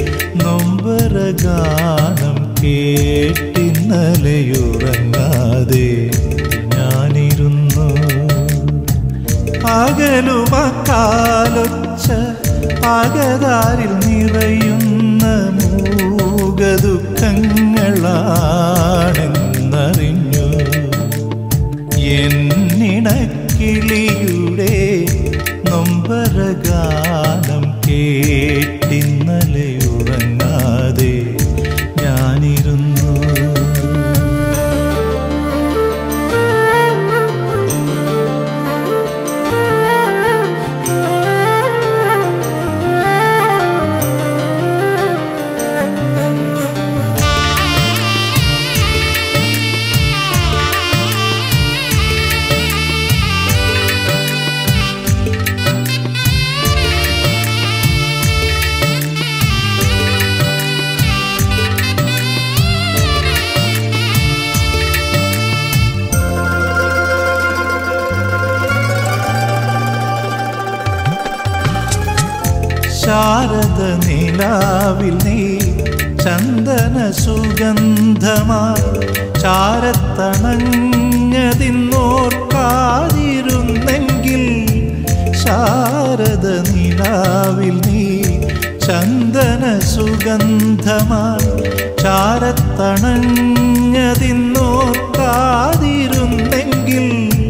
നൊമ്പരഗാനം കേട്ടിന്നലെ ഉറങ്ങാതെ ഞാനിരുന്നു അകലുമക്കാലൊച്ച അകതാരിൽ നിറയുന്ന മൂകദുഃഖങ്ങളാണെന്നറിഞ്ഞു എന്നിണക്കിളിയുടെ നൊമ്പരഗാനം കേട്ടിന്നലെ ഉറങ്ങാതെ ഞാനിരുന്നു ശാരദ നിലാവിൽ നീ ചന്ദന സുഗന്ധമാ ചാരത്തണഞ്ഞതിന്നോർക്കാതിരുന്നെങ്കിൽ ശാരദ നിലാവിൽ നീ ചന്ദന സുഗന്ധമാ ചാരത്തണഞ്ഞതിന്നോർക്കാതിരുന്നെങ്കിൽ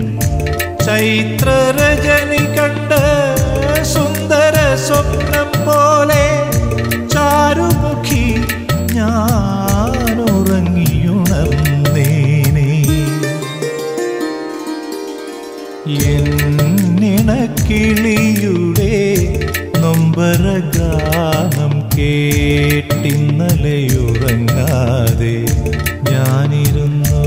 ചൈത്രരജനി കണ്ട സുന്ദര സ്വപ്നം പോലെ ചാരുമുഖി ഞാനുറങ്ങിയുണർന്നേനെ എന്നിണക്കിളിയുടെ നൊമ്പരഗാനം കേട്ടിന്നലെയുറങ്ങാതെ ഞാനിരുന്നു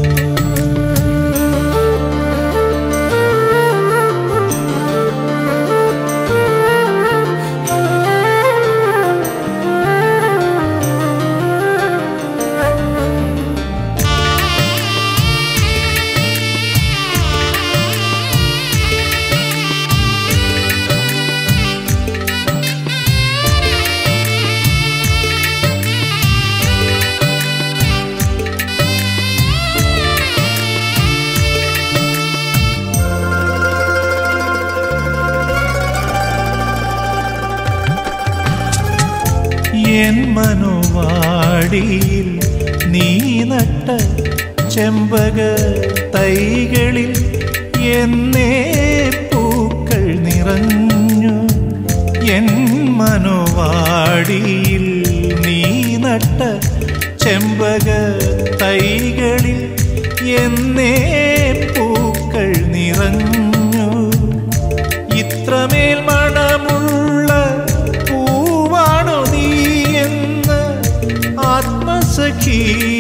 എൻ മനോവാടിയിൽ നീ നട്ട ചെമ്പക തൈകളിൽ എന്നേ പൂക്കൾ നിറഞ്ഞു എൻ മനോവാടിയിൽ നീ നട്ട ചെമ്പക തൈകളിൽ എന്നേ പൂക്കൾ നിറഞ്ഞു ഇത്രമേൽ മണമുള്ള പൂവാണു നീ എന്ന് ആത്മസഖി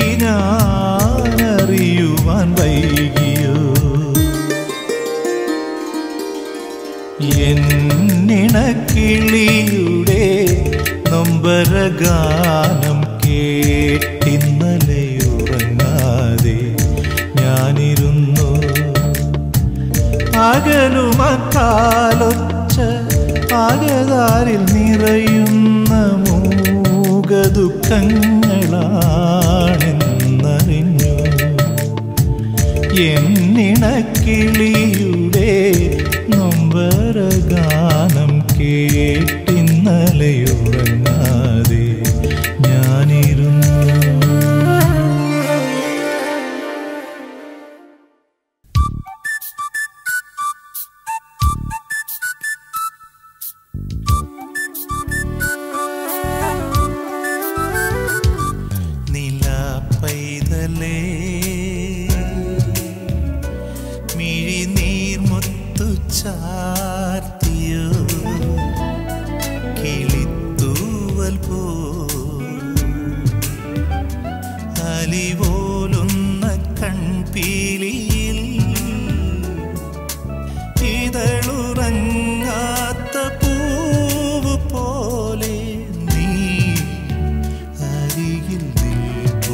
ഞാനറിയുവാൻ വൈകിയോ എന്നിണക്കിളിയുടെ നൊമ്പരഗാനം കേട്ടിന്നലെ ഉറങ്ങാതെ ഞാനിരുന്നു അകലുമക്കാലൊച്ച അകതാരിൽ നിറയുന്ന മൂകദുഃഖങ്ങളാണെന്നറിഞ്ഞു എന്നിണക്കിളിയുടെ നൊമ്പരഗാനം കേട്ടിന്നലെയുറങ്ങാതെ ഞാനിരുന്നു നില പൈതലേ മിഴിനീർമുത്തു ചാർത്തിയോ കിളിത്തൂവൽ പോ അലിപോലുന്ന കൺപീലിയിൽ ഇതളുറങ്ങാത്ത പൂവ് പോലെ നീ അരികിൽ നിൽപ്പൂ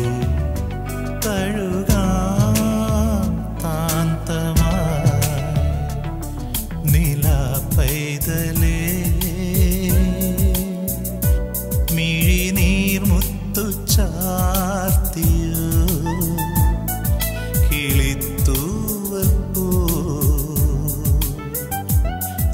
കഴുകാം താന്തമായി നില പൈതലേ മിഴിനീർമുത്തു ചാർത്തിയോ കിളിത്തൂവൽ പോ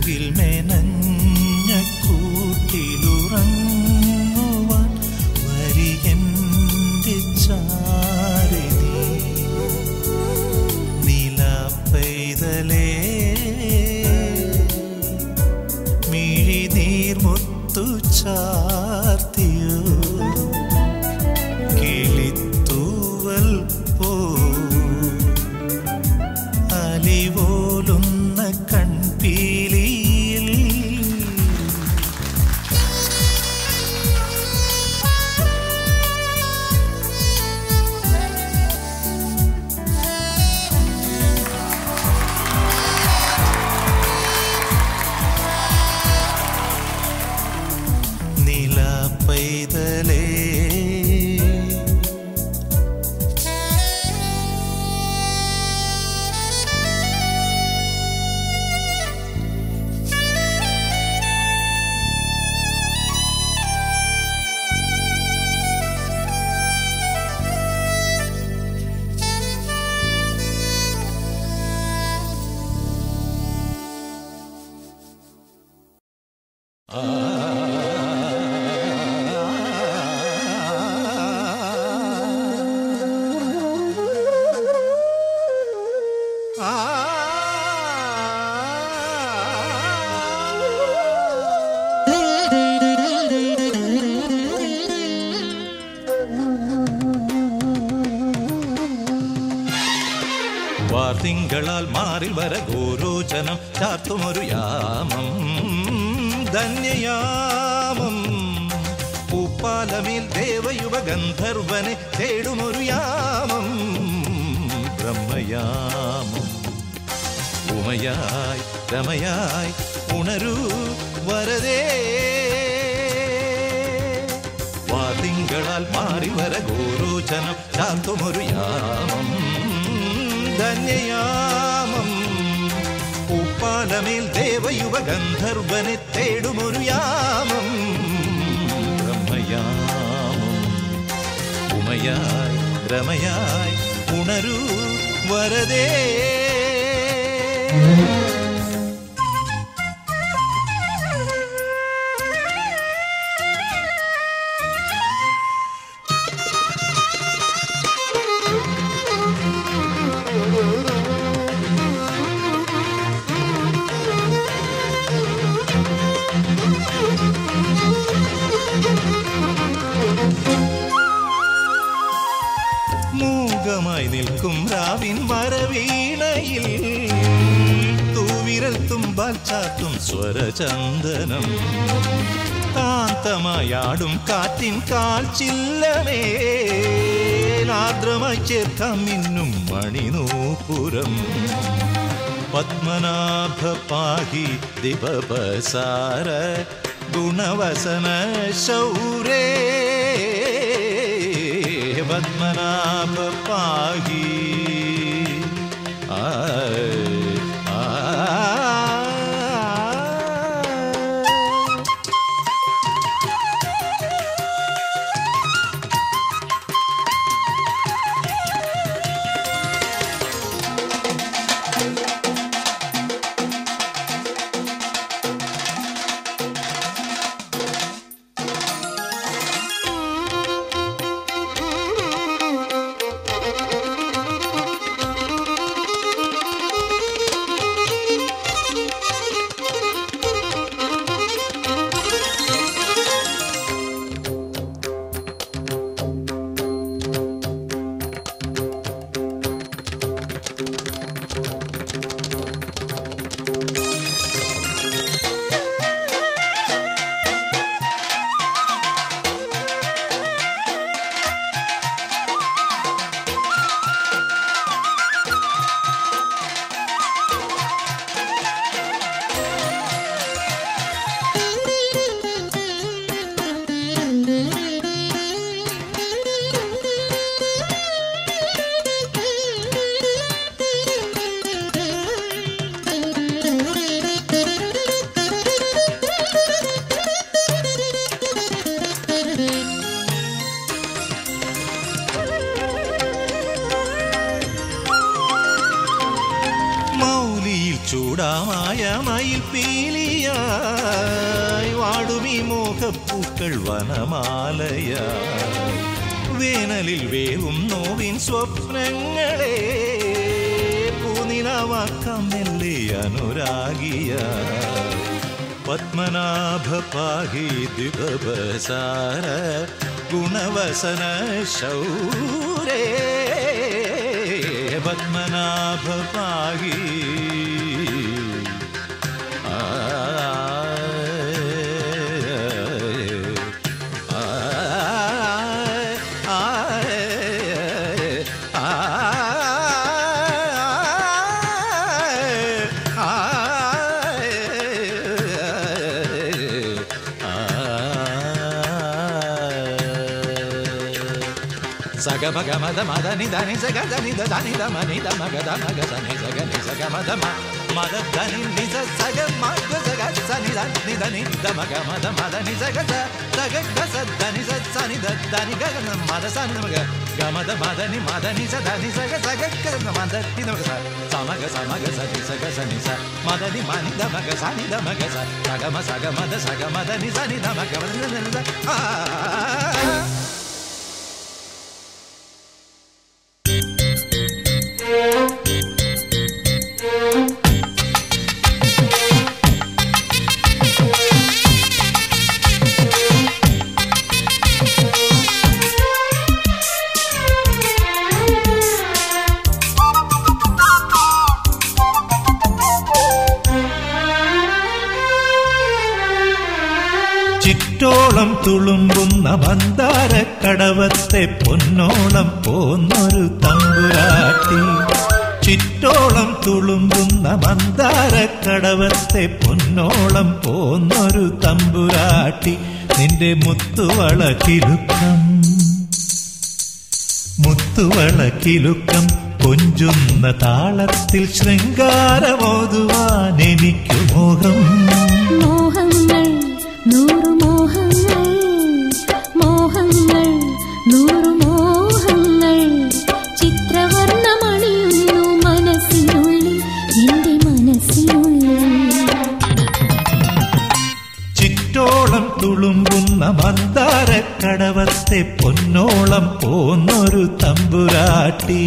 മൂകിൽ മെനഞ്ഞ കൂട്ടിലുറങ്ങുവാൻ വരിയന്റെ ചാരതി നില പെയ്തലേ മിഴി നീർമുത്തു ചാർത്തിയോ കിളിത്തൂവൽ പോ അലിവോലുന്ന കൺപീലിയിൽ നില പെയ്തലേ വാർത്തിങ്കളാൽ മാറിൽ വര ഗോരോചനം ചാർത്തുമൊരു യാമം ധന്യയാമം പൂപ്പാലമേൽ ദേവയുവ ഗന്ധർവനെ തേടുമൊരു യാമം ബ്രഹ്മയാമം ഉമയായി രമയായി ഉണരൂ വരതേ വാതിങ്കളാൽ മാറി വര ഗോരോചനം ചാർത്തുമൊരു യാമം ധന്യയാമം പൂപ്പാലമേൽ ദേവയുവ ഗന്ധർവനെ തേടുമൊരു യാമം ബ്രഹ്മയാമം ഉമയായി രമയായി ഉണരൂ വരതേ മൂകമായി നിൽക്കും രാവിൻ മരവീണയിൽ തൂവിരൽ തുമ്പാൽ ചാത്തും സ്വരചന്ദനം കാന്തമായാടും കാറ്റിൻ കാൽ ചില്ലമേ ആർദ്രമായി ചേർക്കാം മിന്നും മണിനൂപുരം പത്മനാഭ പാഹി ദിവസാര ഗുണവസന ശൗരേ പത്മനാഭ പാഹി ആ ആ വർണ്ണമയിൽ പീലിയായി വാടുമീ മോഹപ്പൂക്കൾ വനമാലയായി വേനലിൽ വേവും നോവിൻ സ്വപ്നങ്ങളെ പൂനിലാവാക്കാം മെല്ലെ അനുരാഗിയ പത്മനാഭ പാഹി ദ്വിപസാര ഗുണവസന ശൗരേ പത്മനാഭ പാഹി ആ ആ ആ సగ భగ మద మద నిద ని సగ ద నిద ద నిద మ నిద మగ ద మగ స ని సగ ని సగ మద మ మద ద ని ని స సగ మగ సగ స ని ద ని ద ని ద మగ మద మద ని సగ స సగ గ స ద ని స స ని ద ద ని గ గ న మద స ని మగ గ మద మద ని మద ని స ద ని సగ సగ గ న మద ని ద మగ స స మగ స మగ స ని సగ స ని స మద ని మ ని ద మగ స ని ద మగ స సగ మ సగ మద సగ మద ని స ని ద మగ మద ని ద ని ద ఆ ചിറ്റോളം തുളുമ്പുന്ന മന്ദാര കടവത്തെ പൊന്നോളം പോന്നൊരു തമ്പുരാട്ടി ചിറ്റോളം തുളുമ്പുന്ന മന്ദാര കടവത്തെ പൊന്നോളം പോന്നൊരു തമ്പുരാട്ടി നിന്റെ മുത്തുവള കിലുക്കം മുത്തുവള കിലുക്കം കൊഞ്ചുന്ന താളത്തിൽ ശൃംഗാരമോതുവാൻ എനിക്കു മോഹം മോഹങ്ങൾ നൂറു മോഹങ്ങൾ മോഹങ്ങൾ നൂറു മോഹങ്ങൾ ചിത്രവർണ്ണമണിയുന്നു മനസ്സിനുള്ളിൽ എന്റെ മനസ്സിനുള്ളിൽ ചിറ്റോളം തുളുമ്പുന്ന മന്ദാര കടവത്തെ പൊന്നോളം പോന്നൊരു തമ്പുരാട്ടി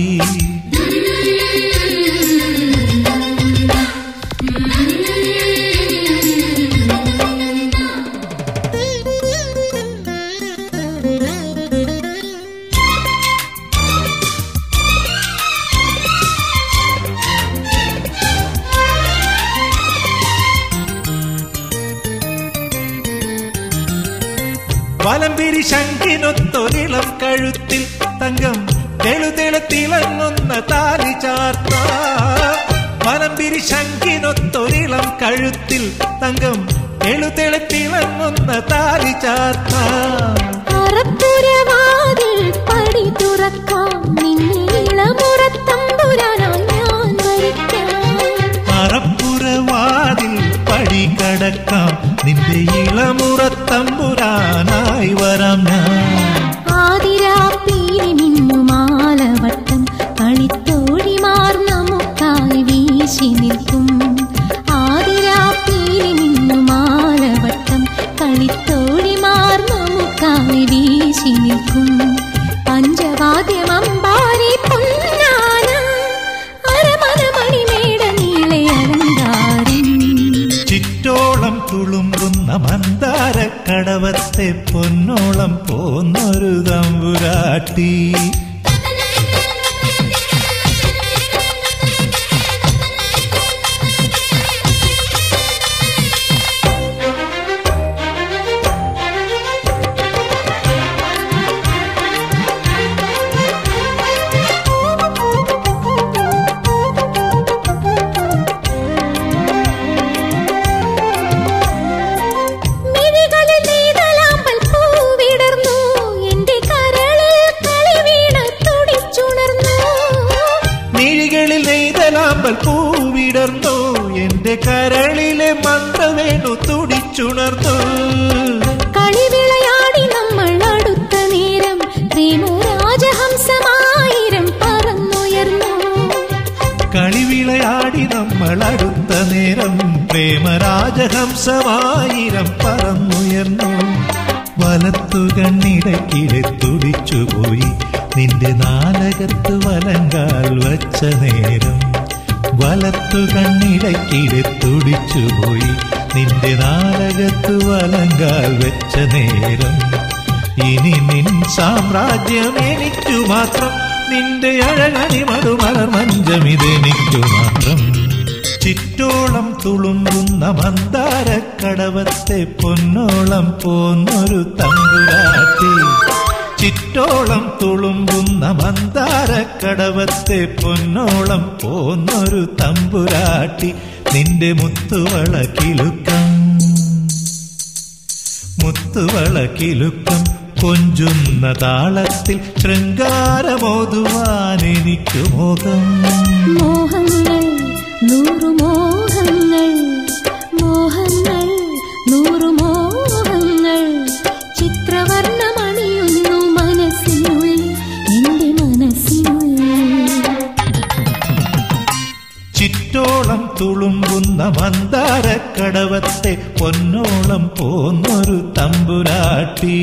വലംപിരി ശങ്കിനൊത്തൊരിളം കഴുത്തിൽ തങ്കം തെളുതെളുത്തിളങ്ങുന്ന താലി ചാർത്ത വലംപിരി ശങ്കിനൊത്തൊരിളം കഴുത്തിൽ തങ്കം തെളുതെളുത്തിളങ്ങുന്ന താലി ചാർത്ത അറപ്പുരവാതിൽ പടി തുറക്കാം നിന്നെ ഇളമുറത്തമ്പുരാനായി ഞാൻ വരിക്കാം അറപ്പുറവാതിൽ പടി കടക്കാം നിന്റെ ഇളമുറത്തമ്പുരാനായി വരാം ഞാൻ ആതിരാപ്പീലി മിന്നുമാലവട്ടം കളിത്തോഴിമാർ നമുക്കായി വീശി നിൽക്കും ആതിരാപ്പീലി മിന്നുമാലവട്ടം കളിത്തോഴിമാർ നമുക്കായി വീശി നിൽക്കും പഞ്ചവാദ്യമമ്പാരി പൊന്നാന അരമന മണിമേട നീളെ അലങ്കാരം ചിറ്റോളം തുളുമ്പുന്ന മന്ദാര കടവത്തെ പൊന്നോളം പോന്നൊരു തമ്പുരാട്ടി മിഴികളിൽ നീതലാമ്പൽ പൂവിടർന്നു എന്റെ കരളിൽ കളിവീണ തുടിച്ചുണർന്നു മിഴികളിൽ നെയ്തലാമ്പൽ പൂവിടർന്നു എന്റെ കരളിലെ മന്ത്രവേണു തുടിച്ചുണർന്നു കളിവിളയാടി നമ്മൾ അടുത്ത നേരം പ്രേമരാജഹംസമായിരം പറന്നുയർന്നു കളിവിളയാടി നമ്മൾ അടുത്ത നേരം പ്രേമരാജഹംസമായിരം പറന്നുയർന്നു വലത്തു കണ്ണിടക്കിടെ തുടിച്ചുപോയി നിന്റെ നാലകത്ത് വലങ്കാൽ വച്ച നേരം വലത്തു കണ്ണിടക്കിടെ തുടിച്ചുപോയി നിന്റെ നാലകത്ത് വലങ്കാൽ വെച്ച നേരം ഇനി നിൻ സാമ്രാജ്യം എനിക്കു മാത്രം നിന്റെ അഴകണി മടുമലർ മഞ്ചമിതെനിക്കു മാത്രം ചിറ്റോളം തുളുമ്പുന്ന മന്ദാരക്കടവത്തെ പൊന്നോളം പോന്നൊരു തമ്പുരാട്ടി ചിറ്റോളം തുളുമ്പുന്ന മന്ദാരക്കടവത്തെ പൊന്നോളം പോന്നൊരു തമ്പുരാട്ടി നിന്റെ മുത്തുവള കിലുക്കം മുത്തുവള കിലുക്കം കൊഞ്ചുന്ന താളത്തിൽ ശൃംഗാരമോതുവാൻ എനിക്ക് മോഹം മോഹങ്ങൾ നൂറു മോഹങ്ങൾ മോഹങ്ങൾ നൂറു മോഹങ്ങൾ ചിത്രവർണ്ണമണിയുന്നു മനസ്സിനുള്ളിൽ എന്റെ മനസ്സിനുള്ളിൽ ചിറ്റോളം തുളുമ്പുന്ന മന്ദാരക്കടവത്തെ പൊന്നോളം പോന്നൊരു തമ്പുരാട്ടി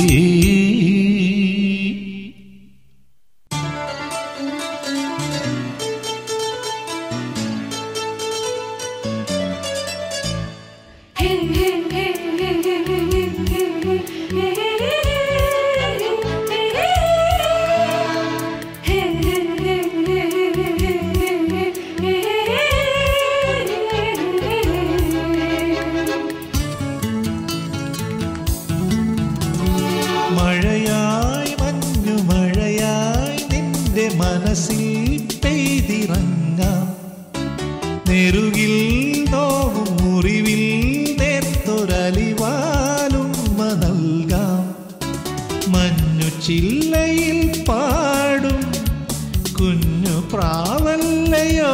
മഴയായി മഞ്ഞു മഴയായി നിന്റെ മനസ്സിൽ പെയ്തിറങ്ങാം നെറുകിൽ നോവും മുറിവിൽ നേർത്തൊരലിവാലും നൽകാം മഞ്ഞു ചില്ലയിൽ പാടും കുഞ്ഞു പ്രാവല്ലയോ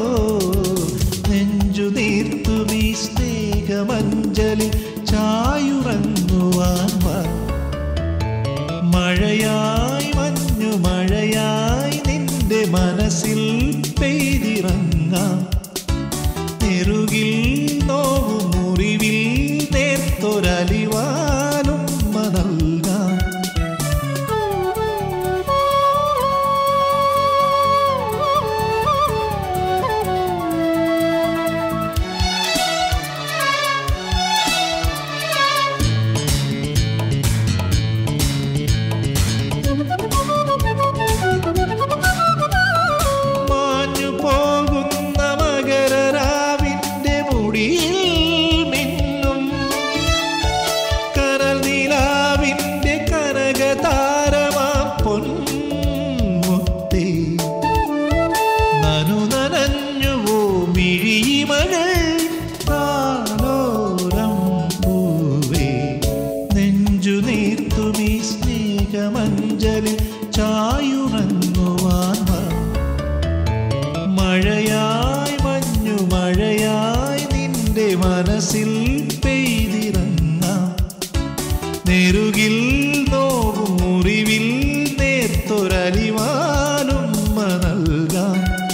നെഞ്ചു നീർത്തുമീ സ്നേഹമഞ്ജലി ചായുറങ്ങുവാൻ വാ മഴയായി മഞ്ഞു മഴയായി നിന്റെ മനസ്സിൽ പെയ്തിറങ്ങാം നെറുകിൽ നോവും മുറിവിൽ നേർത്തൊരലിവാലും നൽകാം മാഞ്ഞു പോകുന്ന മകരരാവിന്റെ മുടിയിൽ മിന്നും കരൽ നിലാവിന്റെ കനകതാരമാ പൊന്മുത്തേ നനു നനഞ്ഞുവോ മിഴിമകൾ താലോരം പൂവേ നെഞ്ചു നീർത്തുമീ സ്നേഹമഞ്ജലി ചായുറങ്ങുവാൻ വാ മഴയായി മഞ്ഞു മഴയായി നിന്റെ മനസ്സിൽ പെയ്തിറങ്ങാം നെറുകിൽ നോവും മുറിവിൽ നേർത്തൊരലിവാലും നൽകാം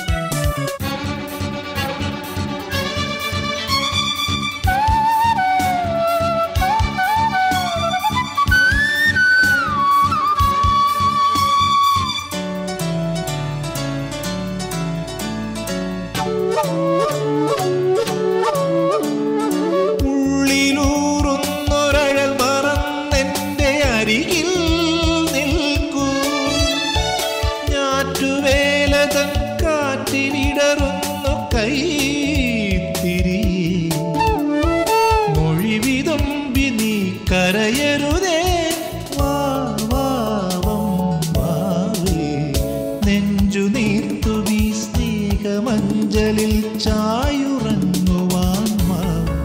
ഉള്ളിലൂറുന്നൊരഴൽ മറന്നെന്റെ അരികിൽ നിൽക്കൂ ഞാറ്റുവേലതൻ കാറ്റിനിടറുന്നു കൈത്തിരി മൊഴിവിതുമ്പി നീ കരയരുതേ വാ, വാവം വാവേ. നെഞ്ചു നീർത്തു നീ സ്നേഹമഞ്ജലിൽ ചായുറങ്ങുവാൻ വാ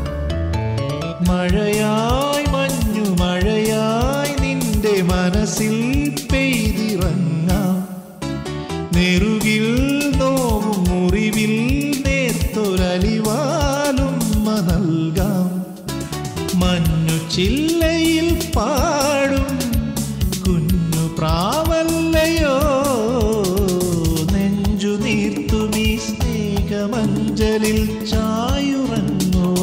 മഴയായി മഞ്ഞു മഴയായി നിന്റെ മനസ്സിൽ പെയ്തിറങ്ങാം നെറുകിൽ നോവും മുറിവിൽ നേർത്തൊരലിവാലും നൽകാം മഞ്ഞു ചില്ലയിൽ പാടും കുഞ്ഞു പ്രാവല്ലയോ നെഞ്ചു നീർത്തുമീ സ്നേഹമഞ്ജലിൽ ചായുറങ്ങുവാൻ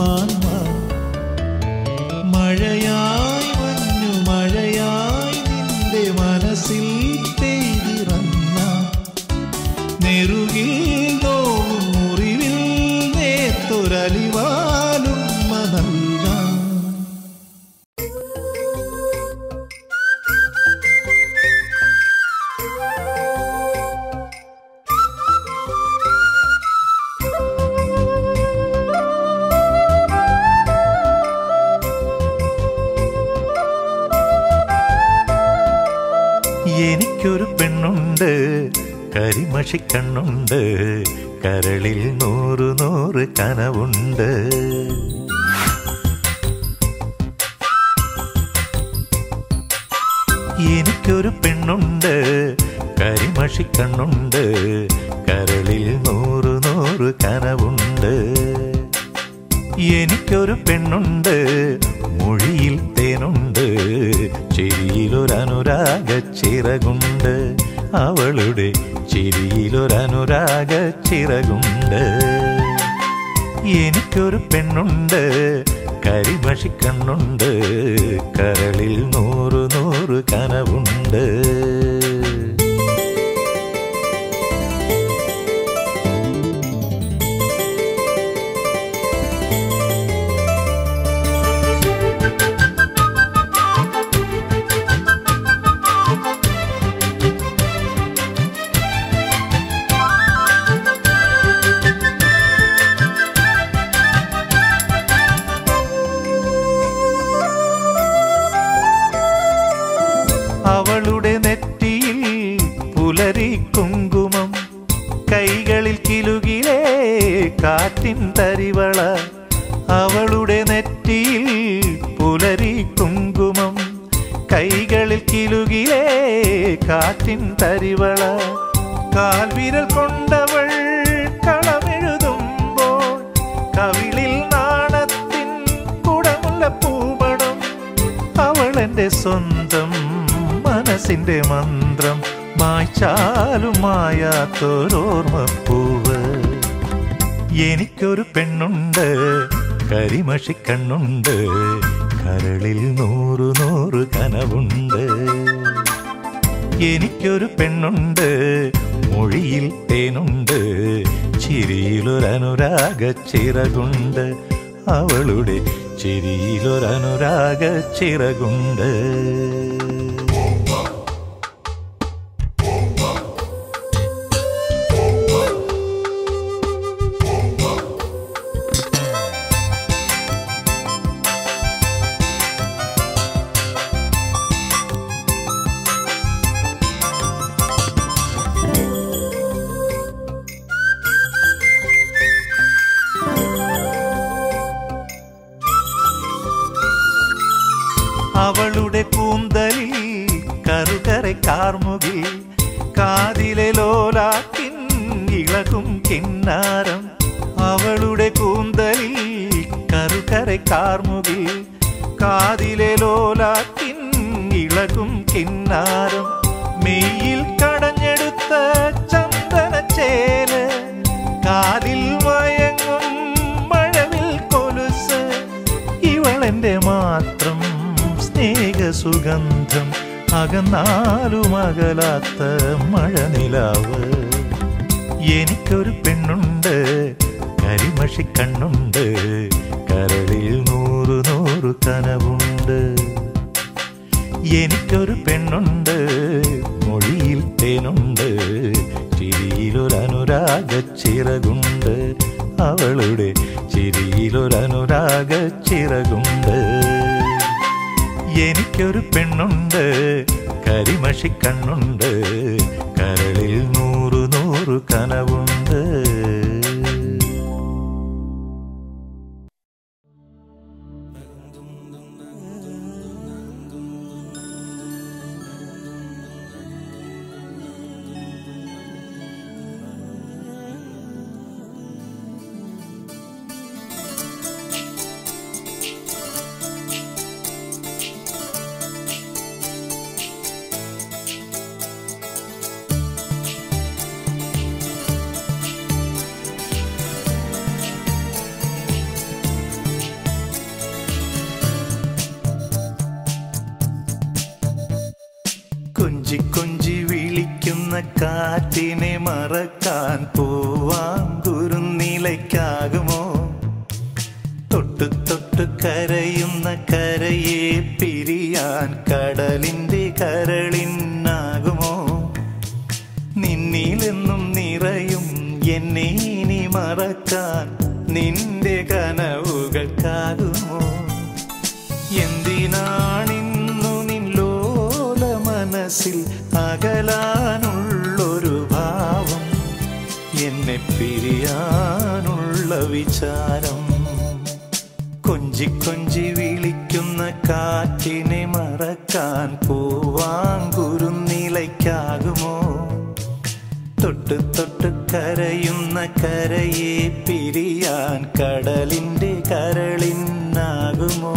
കരിമഷിക്കണ്ണുണ്ട് കരളിൽ നൂറ് നൂറ് കനവുണ്ട് എനിക്കൊരു പെണ്ണുണ്ട് കരിമഷിക്കണ്ണുണ്ട് കരളിൽ നൂറ് നൂറ് കനവുണ്ട് എനിക്കൊരു പെണ്ണുണ്ട് മൊഴിയിൽ തേനുണ്ട് ചിരിയിലൊരനുരാഗ ചിറകുണ്ട് അവളുടെ ചിരിയിലൊരനുരാഗ ചിറകുണ്ട് എനിക്കൊരു പെണ്ണുണ്ട് കരിമഷിക്കണ്ണുണ്ട് കരളിൽ നൂറ് നൂറ് കനവുണ്ട് അവളുടെ നെറ്റിയിൽ പുലരി കുങ്കുമം കൈകളിൽ കിലുകിലേ കാറ്റിൻ തരിവള അവളുടെ നെറ്റിയിൽ പുലരി കുങ്കുമം കൈകളിൽ കിലുകിലേ കാറ്റിൻ തരിവള കാൽവിരൽ കൊണ്ടവൾ കളമെഴുതുമ്പോൾ കവിളിൽ നാണത്തിൻ കുടമുള്ള പൂമണം അവൾ എന്റെ സ്വന്തം മനസ്സിന്റെ മന്ത്രം മായ്ച്ചാലും മായാത്തൊരോർമ്മപ്പൂവ് എനിക്കൊരു പെണ്ണുണ്ട് കരിമഷിക്കണ്ണുണ്ട് കരളിൽ നൂറ് നൂറ് കനവുണ്ട് എനിക്കൊരു പെണ്ണുണ്ട് മൊഴിയിൽ തേനുണ്ട് ചിരിയിലൊരനുരാഗ ചിറകുണ്ട് അവളുടെ ചിരിയിലൊരനുരാഗ ചിറകുണ്ട് അവളുടെ കൂന്തലിൽ കറുകറെ കാർമുകിൽ കാതിലെ ലോലാക്കിൻ ഇളകും കിന്നാരം അവളുടെ കൂന്തലിൽ കറുകറെ കാർമുകിൽ കാതിലെ ലോലാക്കിൻ ഇളകും കിന്നാരം മെയ്യിൽ കടഞ്ഞെടുത്ത ചന്ദനച്ചേല് കാലിൽ മയങ്ങും മഴവിൽ കൊലുസ് ഇവളെന്റെ മാത്രം സ്നേഹസുഗന്ധം അകന്നാലും അകലാത്ത മഴനിലാവ് എനിക്കൊരു പെണ്ണുണ്ട് കരിമഷിക്കണ്ണുണ്ട് കരളിൽ നൂറ് നൂറ് കനവുണ്ട് എനിക്കൊരു പെണ്ണുണ്ട് മൊഴിയിൽ തേനുണ്ട് ചിരിയിലൊരനുരാഗ ചിറകുണ്ട് അവളുടെ ചിരിയിലൊരനുരാഗ ചിറകുണ്ട് എനിക്കൊരു പെണ്ണുണ്ട് കരിമഷിക്കണ്ണുണ്ട് കരളിൽ നൂറ് നൂറ് കനവുണ്ട് കൊഞ്ചി കൊഞ്ചി വിളിക്കുന്ന കാറ്റിനെ മറക്കാൻ പോവാം കുരുന്നിലയ്ക്കാകുമോ തൊട്ടു തൊട്ടു കരയുന്ന കരയെ പിരിയാൻ കടലിന്റെ കരളിനാകുമോ നിന്നിലെന്നും നിറയും എന്നെ ഇനി മറക്കാൻ നിന്റെ കനവുകൾക്കാകുമോ എന്തിനാണിന്നു നിന്നോല മനസ്സിൽ അകലാനുള്ളൊരു ഭാവം പിരിയാനുള്ള വിചാരം കൊഞ്ചി കൊഞ്ചി വിളിക്കുന്ന കാറ്റിനെ മറക്കാൻ പൂവാങ്കുരുന്നിലയ്ക്കാകുമോ തൊട്ട് തൊട്ട് കരയുന്ന കരയെ പിരിയാൻ കടലിന്റെ കരളിനാകുമോ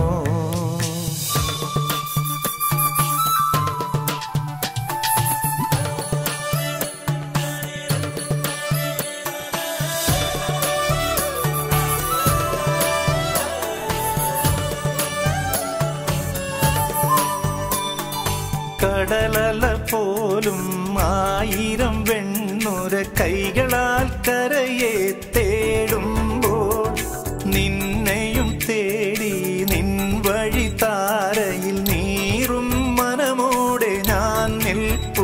കടലല പോലും ആയിരം വെണ്ണുര കൈകളാൽ കരയെ തേടുമ്പോൾ നിന്നെയും തേടി നിൻ വഴി താരയിൽ നീറും മനമോടെ ഞാൻ നിൽപ്പൂ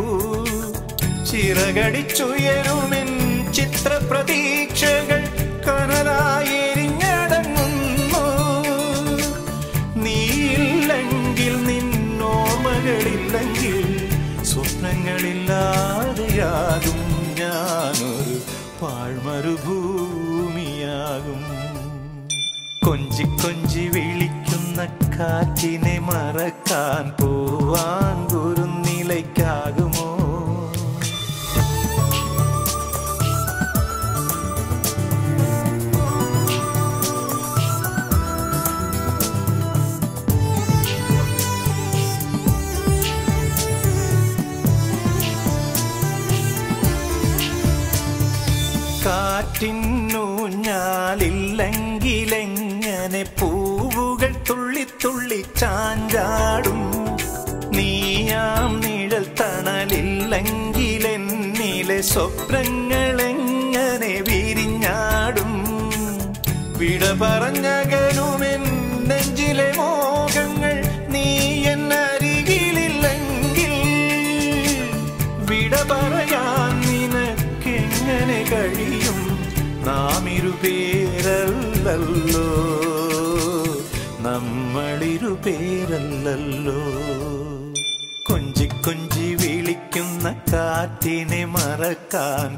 ചിറകടിച്ചുയരുമെൻ ചിത്രപ്രതീക്ഷകൾ കനലായി എരിഞ്ഞടങ്ങുന്നു നീയില്ലെങ്കിൽ നിന്നോർമ്മകളില്ലെങ്കിൽ സ്വപ്നങ്ങളില്ലാതെയാകും ഞാനൊരു പാഴ്മരുഭൂമിയാകും കൊഞ്ചി കൊഞ്ചി വിളിക്കുന്ന കാറ്റിനെ മറക്കാൻ പൂവാങ്കുരുന്നിലയ്ക്കാകുമോ കാറ്റിന്നൂഞ്ഞാലില്ലെങ്കിലെങ്ങനെ പൂവുകൾ തുള്ളി തുള്ളി ചാഞ്ചാടും നീയാം നിഴൽ തണലില്ലെങ്കിലെന്നിലെ സ്വപ്നങ്ങളെങ്ങനെ വിരിഞ്ഞാടും വിട പറഞ്ഞകലുമെൻ നെഞ്ചിലെ മോഹങ്ങൾ നീ എന്നരികിലില്ലെങ്കിൽ വിട പറയാൻ നിനക്കെങ്ങനെ കഴിയും നാം ഇരുപേരല്ലല്ലോ നമ്മളിരുപേരല്ലല്ലോ കൊഞ്ചി കൊഞ്ചി വിളിക്കുന്ന കാറ്റിനെ മറക്കാൻ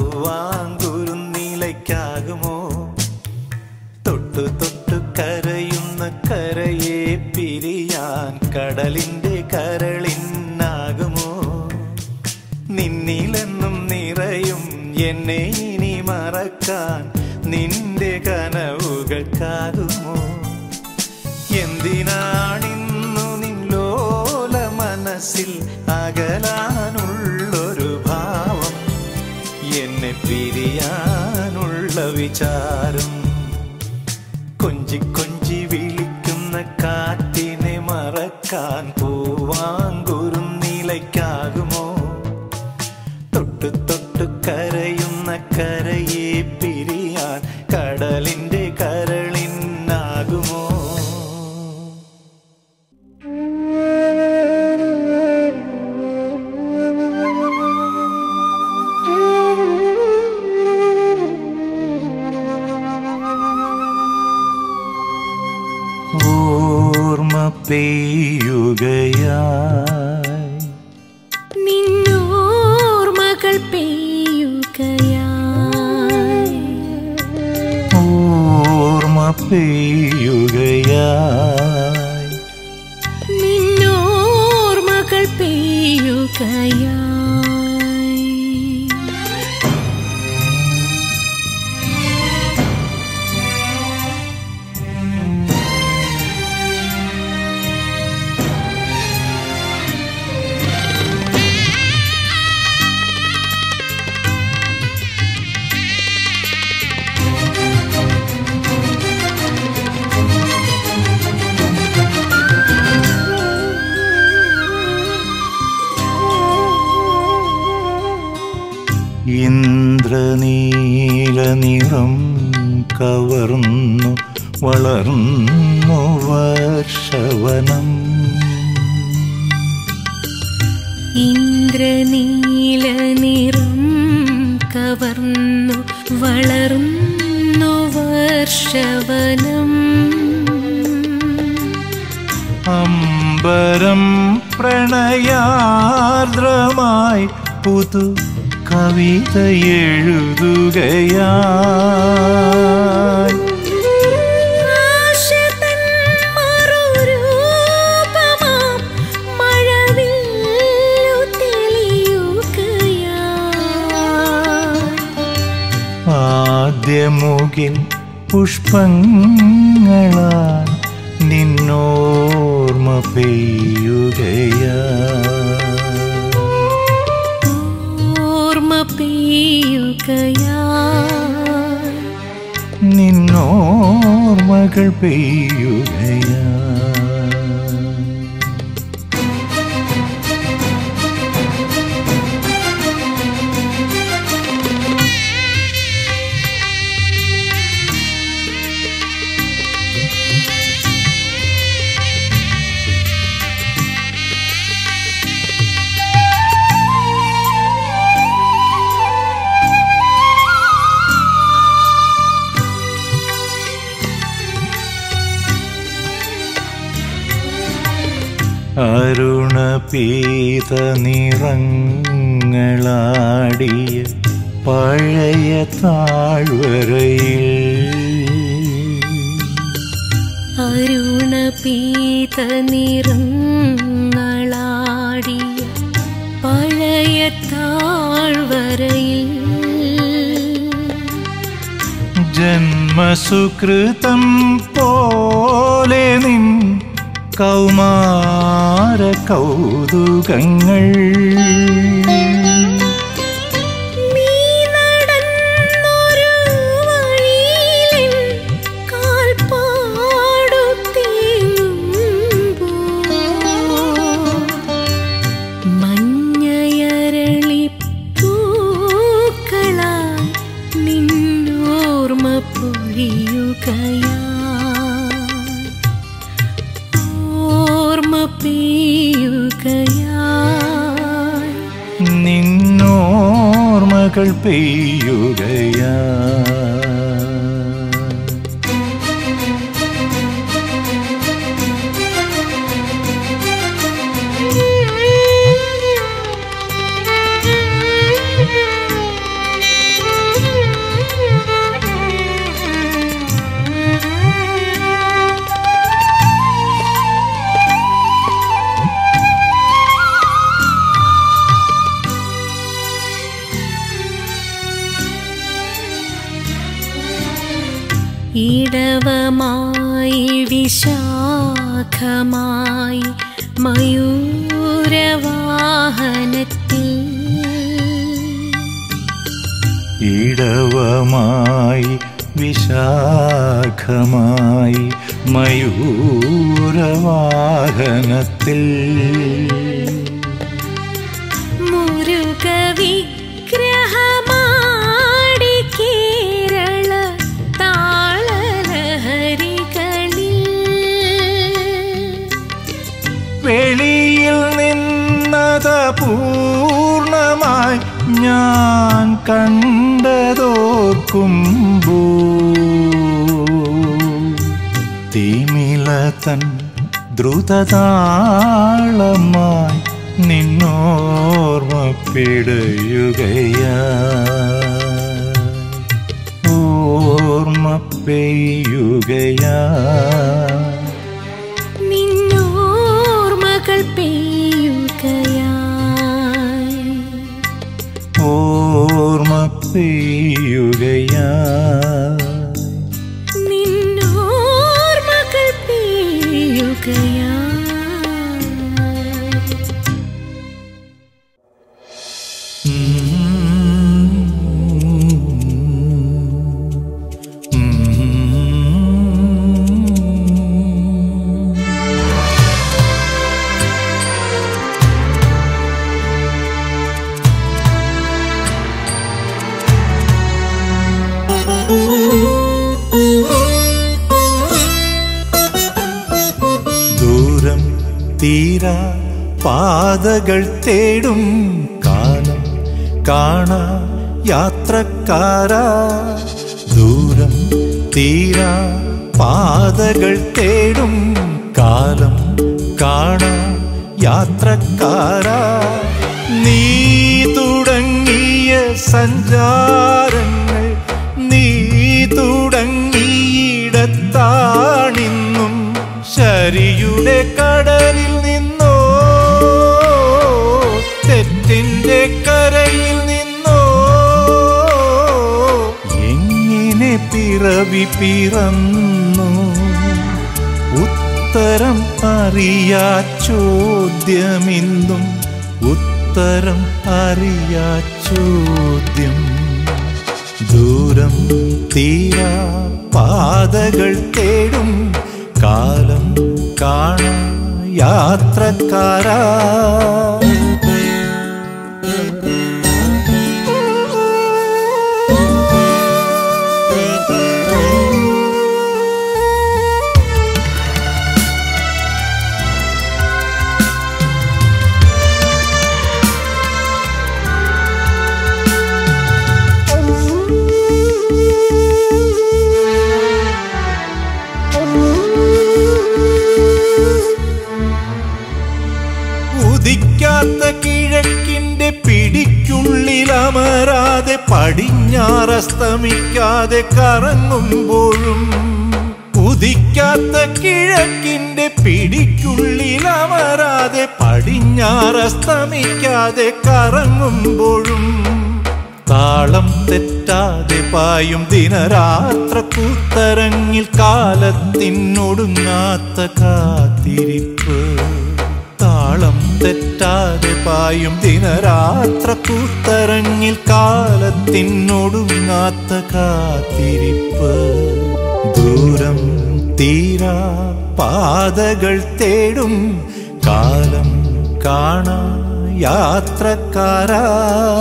പൂവാങ്കുരുന്നിലയ്ക്കാകുമോ തൊട്ടു തൊട്ടു കരയുന്ന കരയെ പിരിയാൻ കടലിന്റെ കരളിനാകുമോ നിന്നിലെന്നും നിറയും എന്നെ ഇനി മറക്കാൻ നിന്റെ കനവുകൾക്കാകുമോ എന്തിനാണിന്നു നിന്നോല മനസ്സിൽ അകലാനുള്ളൊരു ഭാവം എന്നെ പിരിയാനുള്ള വിചാരം കൊഞ്ചി കൊഞ്ചി വിളിക്കുന്ന കാറ്റിനെ മറക്കാൻ പൂവാങ്കുരുന്നിലയ്ക്കാകുമോ തൊട്ടു തൊട്ടു കരയുന്ന കരയെ പിരിയാൻ കടലിന്റെ കരളിനാകുമോ ഓർമ്മ പെയ്യുകയായി നിന്നോർമകൾ പെയ്യുകയായി ഓർമ്മ പെയ്യുകയായി നിന്നോർമകൾ പെയ്യുകയായി ഇന്ദ്രനീല നിറം കവർന്നു വളർന്നു വർഷവനം ഇന്ദ്രനീല നിറം കവർന്നു വളർന്നു വർഷവനം അമ്പരം പ്രണയാർദ്രമായി പുതു കവിത എഴുതുകയായി ആശതൻ മറുരൂപമാം മഴവില്ലു തെളിയുകയായി ആദ്യമുകിൽ പുഷ്പങ്ങളാൽ നിന്നോർമ്മ പെയ്യുകയാ ഓർമ്മ പെയ്യുകയായി നിന്നോർമ്മകൾ പെയ്യുകയാ അരുണപീത നിറങ്ങളാടിയ പഴയ താഴ്വരയിൽ അരുണപീത നിറങ്ങളാടിയ പഴയ താഴ്വരയിൽ ജന്മസുകൃതം പോലെ നിൻ കൗമാര കൗതുകങ്ങൾ നീ നടന്നൊരു വഴിയിലെൻ കാൽപ്പാടു തേങ്ങുമ്പോൾ മഞ്ഞയരളി പൂക്കളായി നിന്നോർമ്മ പൊഴിയുകയാ ഓർമ്മ പെയ്യുകയായി നിന്നോർമ്മകൾ പെയ്യുകയാ ഇടവമായി വിശാഖമായി മയൂരവാഹനത്തിൽ ഇടവമായി വിശാഖമായി മയൂരവാഹനത്തിൽ മുരുക വിഗ്രഹമാടി കേരള താളലഹരികളിൽ വെളിയിൽ നിന്നത് പൂർണ്ണമായി ഞാൻ കണ്ടതോർക്കുമ്പോ തിമില തൻ ദ്രുതതാളമായി നിന്നോർമ്മ പിടയുകയാ ഓർമ്മ പെയ്യുകയാ നിന്നോർമകൾ പെയ്യുകയായി ഓർമ്മ പെയ്യുകയാ നിന്നോർമകൾ പെയ്യുകയായി ദൂരം തീരാ പാതകൾ തേടും കാലം കാണാ യാത്രക്കാരാ ദൂരം തീരാ പാതകൾ തേടും കാലം കാണാ യാത്രക്കാരാ നീ തുടങ്ങിയ സഞ്ചാരങ്ങൾ നീ തുടങ്ങിയിടത്താണിന്നും ശരിയുടെ കടലിൽ നിന്നോ തെറ്റിന്റെ കരയിൽ നിന്നോ എങ്ങനെ പിറവി പിറന്നു ഉത്തരം അറിയാ ചോദ്യമിന്നും ഉത്തരം അറിയാ ചോദ്യം ദൂരം തീരാ പാതകൾ തേടും കാലം കാണാ യാത്രക്കാരാ ഉദിക്കാത്ത കിഴക്കിന്റെ പിടിക്കുള്ളിലമരാതെ പടിഞ്ഞാറസ്തമിക്കാതെ കറങ്ങുമ്പോഴും ഉദിക്കാത്ത കിഴക്കിന്റെ പിടിക്കുള്ളിലമരാതെ പടിഞ്ഞാറസ്തമിക്കാതെ കറങ്ങുമ്പോഴും താളം തെറ്റാതെ പായും ദിനരാത്ര കൂത്തരങ്ങിൽ കാലത്തിനൊടുങ്ങാത്ത കാത്തിരിപ്പ് താളം തെറ്റാതെ പായും ദിനരാത്ര കൂത്തരങ്ങിൽ കാലത്തിനൊടുങ്ങാത്ത കാത്തിരിപ്പ് ദൂരം തീരാ പാതകൾ തേടും കാലം കാണാ യാത്രക്കാരാ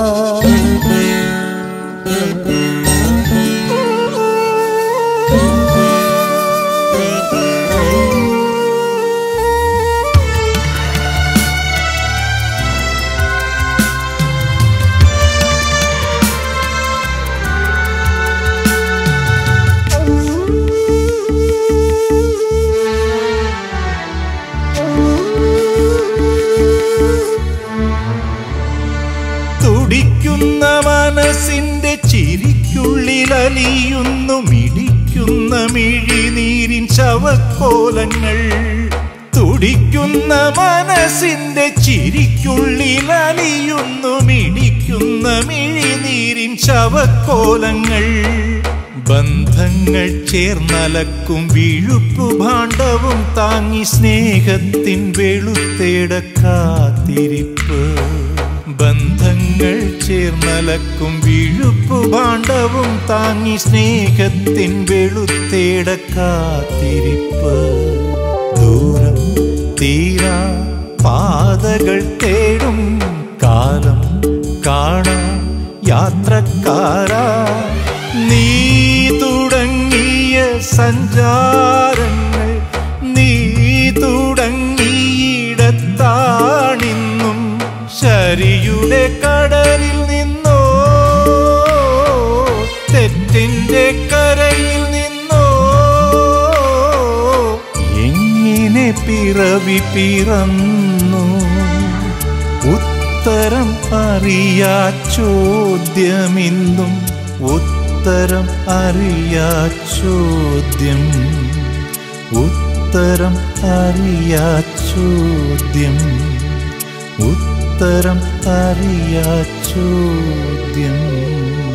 തുടിക്കുന്ന മനസ്സിന്റെ ചിരിക്കുള്ളിലലിയുന്നു മിടിക്കുന്ന മിഴിനീരിൻ ശവക്കോലങ്ങൾ തുടിക്കുന്ന മനസ്സിന്റെ ചിരിക്കുള്ളിലലിയുന്നു മിടിക്കുന്ന മിഴിനീരിൻ ശവക്കോലങ്ങൾ ബന്ധങ്ങൾ ചേർന്നലക്കും വിഴുപ്പു ഭാണ്ഡവും താങ്ങി സ്നേഹത്തിൻ വെളുത്തേട കാത്തിരിപ്പ് ബന്ധങ്ങൾ ചേർന്നലക്കും വിഴുപ്പു ഭാണ്ഡവും താങ്ങി സ്നേഹത്തിൻ വെളുത്തേട കാത്തിരിപ്പ് ദൂരം തീരാ പാതകൾ തേടും കാലം കാണാ യാത്രക്കാരാ നീ തുടങ്ങിയ സഞ്ചാരങ്ങൾ നീ തുടങ്ങിയിടത്താണിന്നും ശരിയുടെ കടലിൽ നിന്നോ തെറ്റിന്റെ കരയിൽ നിന്നോ എങ്ങനെ പിറവി പിറന്നു ഉത്തരം അറിയാ ചോദ്യമിന്നും ഉത്തരം അറിയാ ചോദ്യം ഉത്തരം അറിയാ ചോദ്യം ഉത്തരം അറിയാ ചോദ്യം